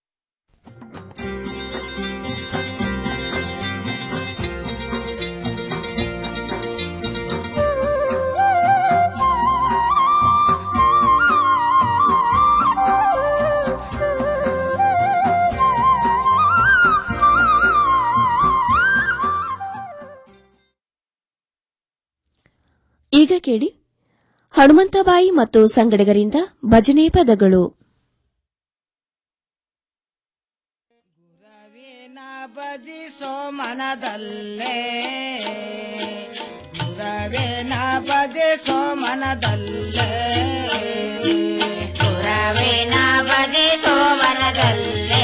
ಈಗ ಕೇಳಿ ಹನುಮಂತಬಾಯಿ ಮತ್ತು ಸಂಗಡಿಗರಿಂದ ಭಜನೆ ಪದಗಳು ಭಜಿಸೋ ಮನದಲ್ಲೇ ಗುರವೇನ ಭಜಿಸೋ ಮನದಲ್ಲೇ ಗುರವೇನ ಭಜಿಸೋ ಮನದಲ್ಲೇ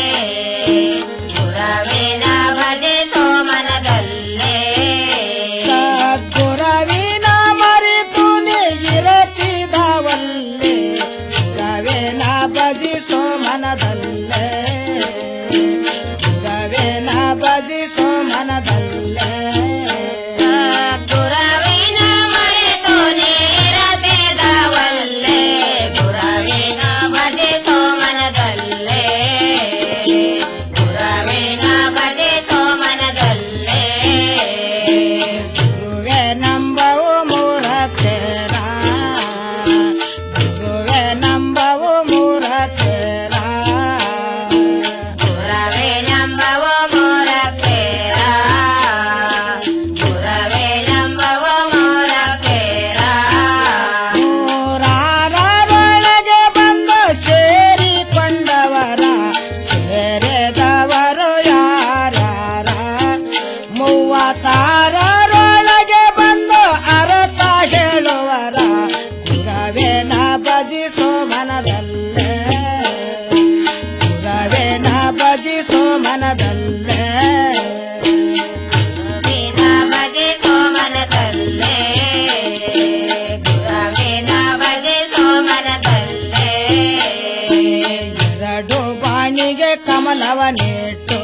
ಗುರವೇನ ಭಜಿಸೋ ಮನದಲ್ಲೇ ಸದ್ಗುರವಿನ ಮರೆತು ಇರತಿದವಲ್ಲೇ ಗುರವೇನ ಭಜಿಸೋ ಮನದಲ್ಲೇ ಗುರವೇನ ಭಜಿಸೋ ಮನದಲ್ಲೇ ಗುರವಿನ ಮರೆತು ನೇರತೆದ ಕಮಲವನಿಟ್ಟು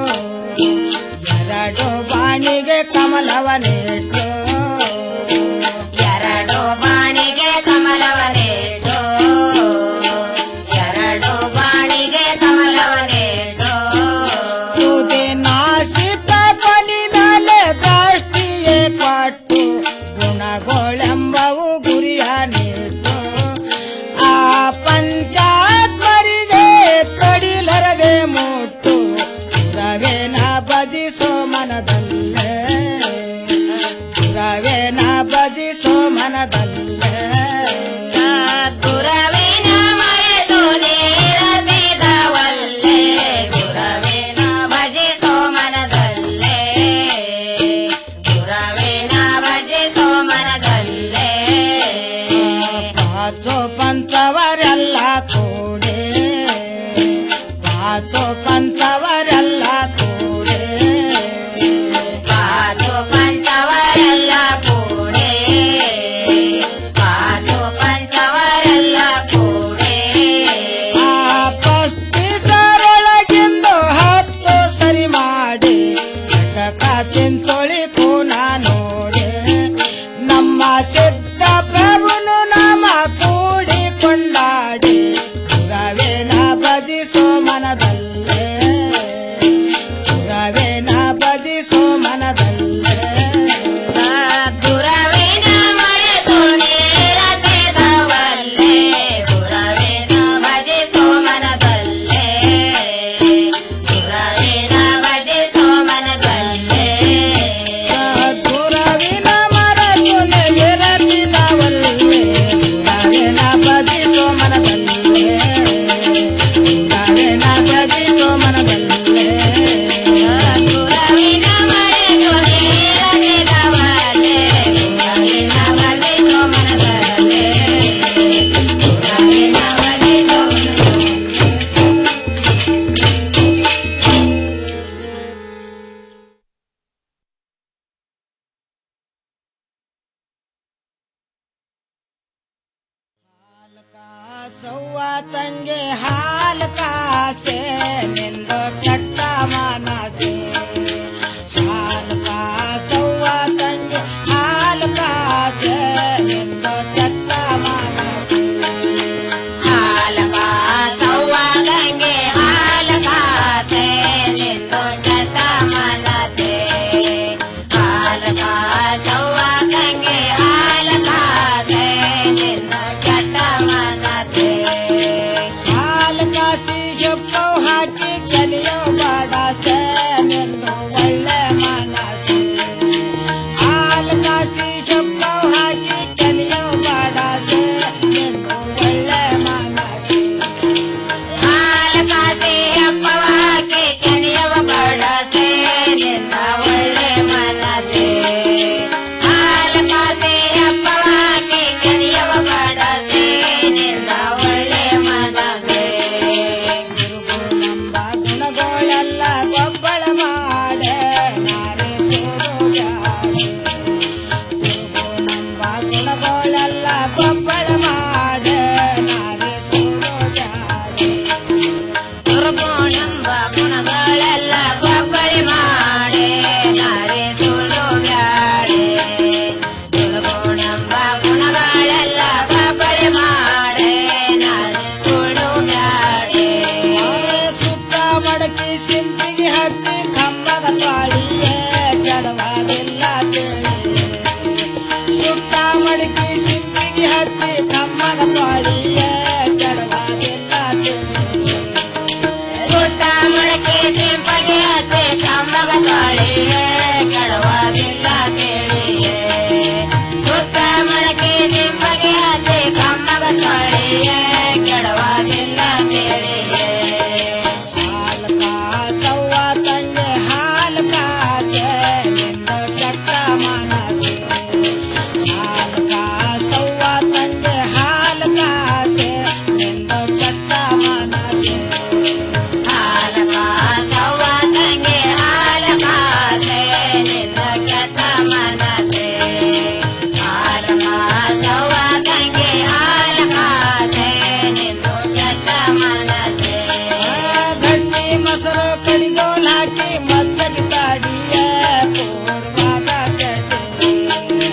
ಎರಡು ಬಾಣಿಗೆ ಕಮಲವನಿಟ್ಟು ಎರಡು ಬಾಣಿಗೆ ಕಮಲವನೇಟು ಎರಡು ಬಾಣಿಗೆ ಕಮಲವನೇಟು ತುದಿ ನಾಸಿಕ ಕೊನಿ ಮೇಲೆ ದೃಷ್ಟಿಯೇ ಕೊಟ್ಟು ಗುಣಗಳೆಂಬವು ಗುರಿಯ ನೀಟ್ಟು ಆ ಪಂಚಾತ್ಮರಿಗೆ ತೊಡಿಲರದೆ ಮುಟ್ಟು ರವೇನ ಭಜಿಸೋ ಮನದಲ್ಲೇ ರವೇನ ಭಜಿಸೋ ಮನದಲ್ಲೇ ಗುರವಿನ ಮರೆತು ನೇರದಿದವಲ್ಲೇ ಗುರವಿನ ಭಜಿಸೋ ಮನದಲ್ಲೇ ಗುರವಿನ ಭಜಿಸೋ ಮನದಲ್ಲೇ ಪಾಚೋ ಪಂಚವರೆಲ್ಲ ಕೂಡೆ ಪಾಚೋ ಪಂಚವರೆಲ್ಲ ಕೂಡೆ ಪಾದು ಪಂಚವರೆಲ್ಲ ಕೂಡೆ ಪಾದು ಪಂಚವರೆಲ್ಲ ಕೂಡೆ ಆ ಪಸ್ತಿಸರೊಳಗಿಂದು ಹತ್ತು ಸರಿ ಮಾಡಿ ಘಟಕ ಚಿಂತೊಳಿ ಕೂನ ನೋಡೆ ನಮ್ಮ ಸಿದ್ಧ ಪ್ರಭುನು ನಾಮ ಕೂಡಿ ಕೊಂಡಾಡಿ ರವೇನ ಭಜಿಸೋ ಮನದಲ್ಲೇ ರವೇನ ಭಜಿಸೋ ಮನದಲ್ಲೇ ಗುರವಿನ ಮರೆತು ನೇರದಿದವಲ್ಲೇ ಗುರವಿನ ಭಜಿಸೋ ಮನದಲ್ಲೇ ಗುರವಿನ ಭಜಿಸೋ ಮನದಲ್ಲೇ ಗುರವಿನ ಮರತು ನೆರದಿದವಲ್ಲೇ ಗುರವಿನ ಭಜಿಸೋ ಮನದಲ್ಲೇ ಗುರವಿನ ಭಜಿಸೋ ಮನದಲ್ಲೇ ಗುರವಿನ ಮರೆತು ನೇರದಿದವಲ್ಲೇ ಗುರವಿನ ಭಜಿಸೋ ಮನದಲ್ಲೇ ಗುರವಿನ ಭಜಿಸೋ ಸವ್ವ ತಂಗೆ ಹಾಲು ಕಾಸೆ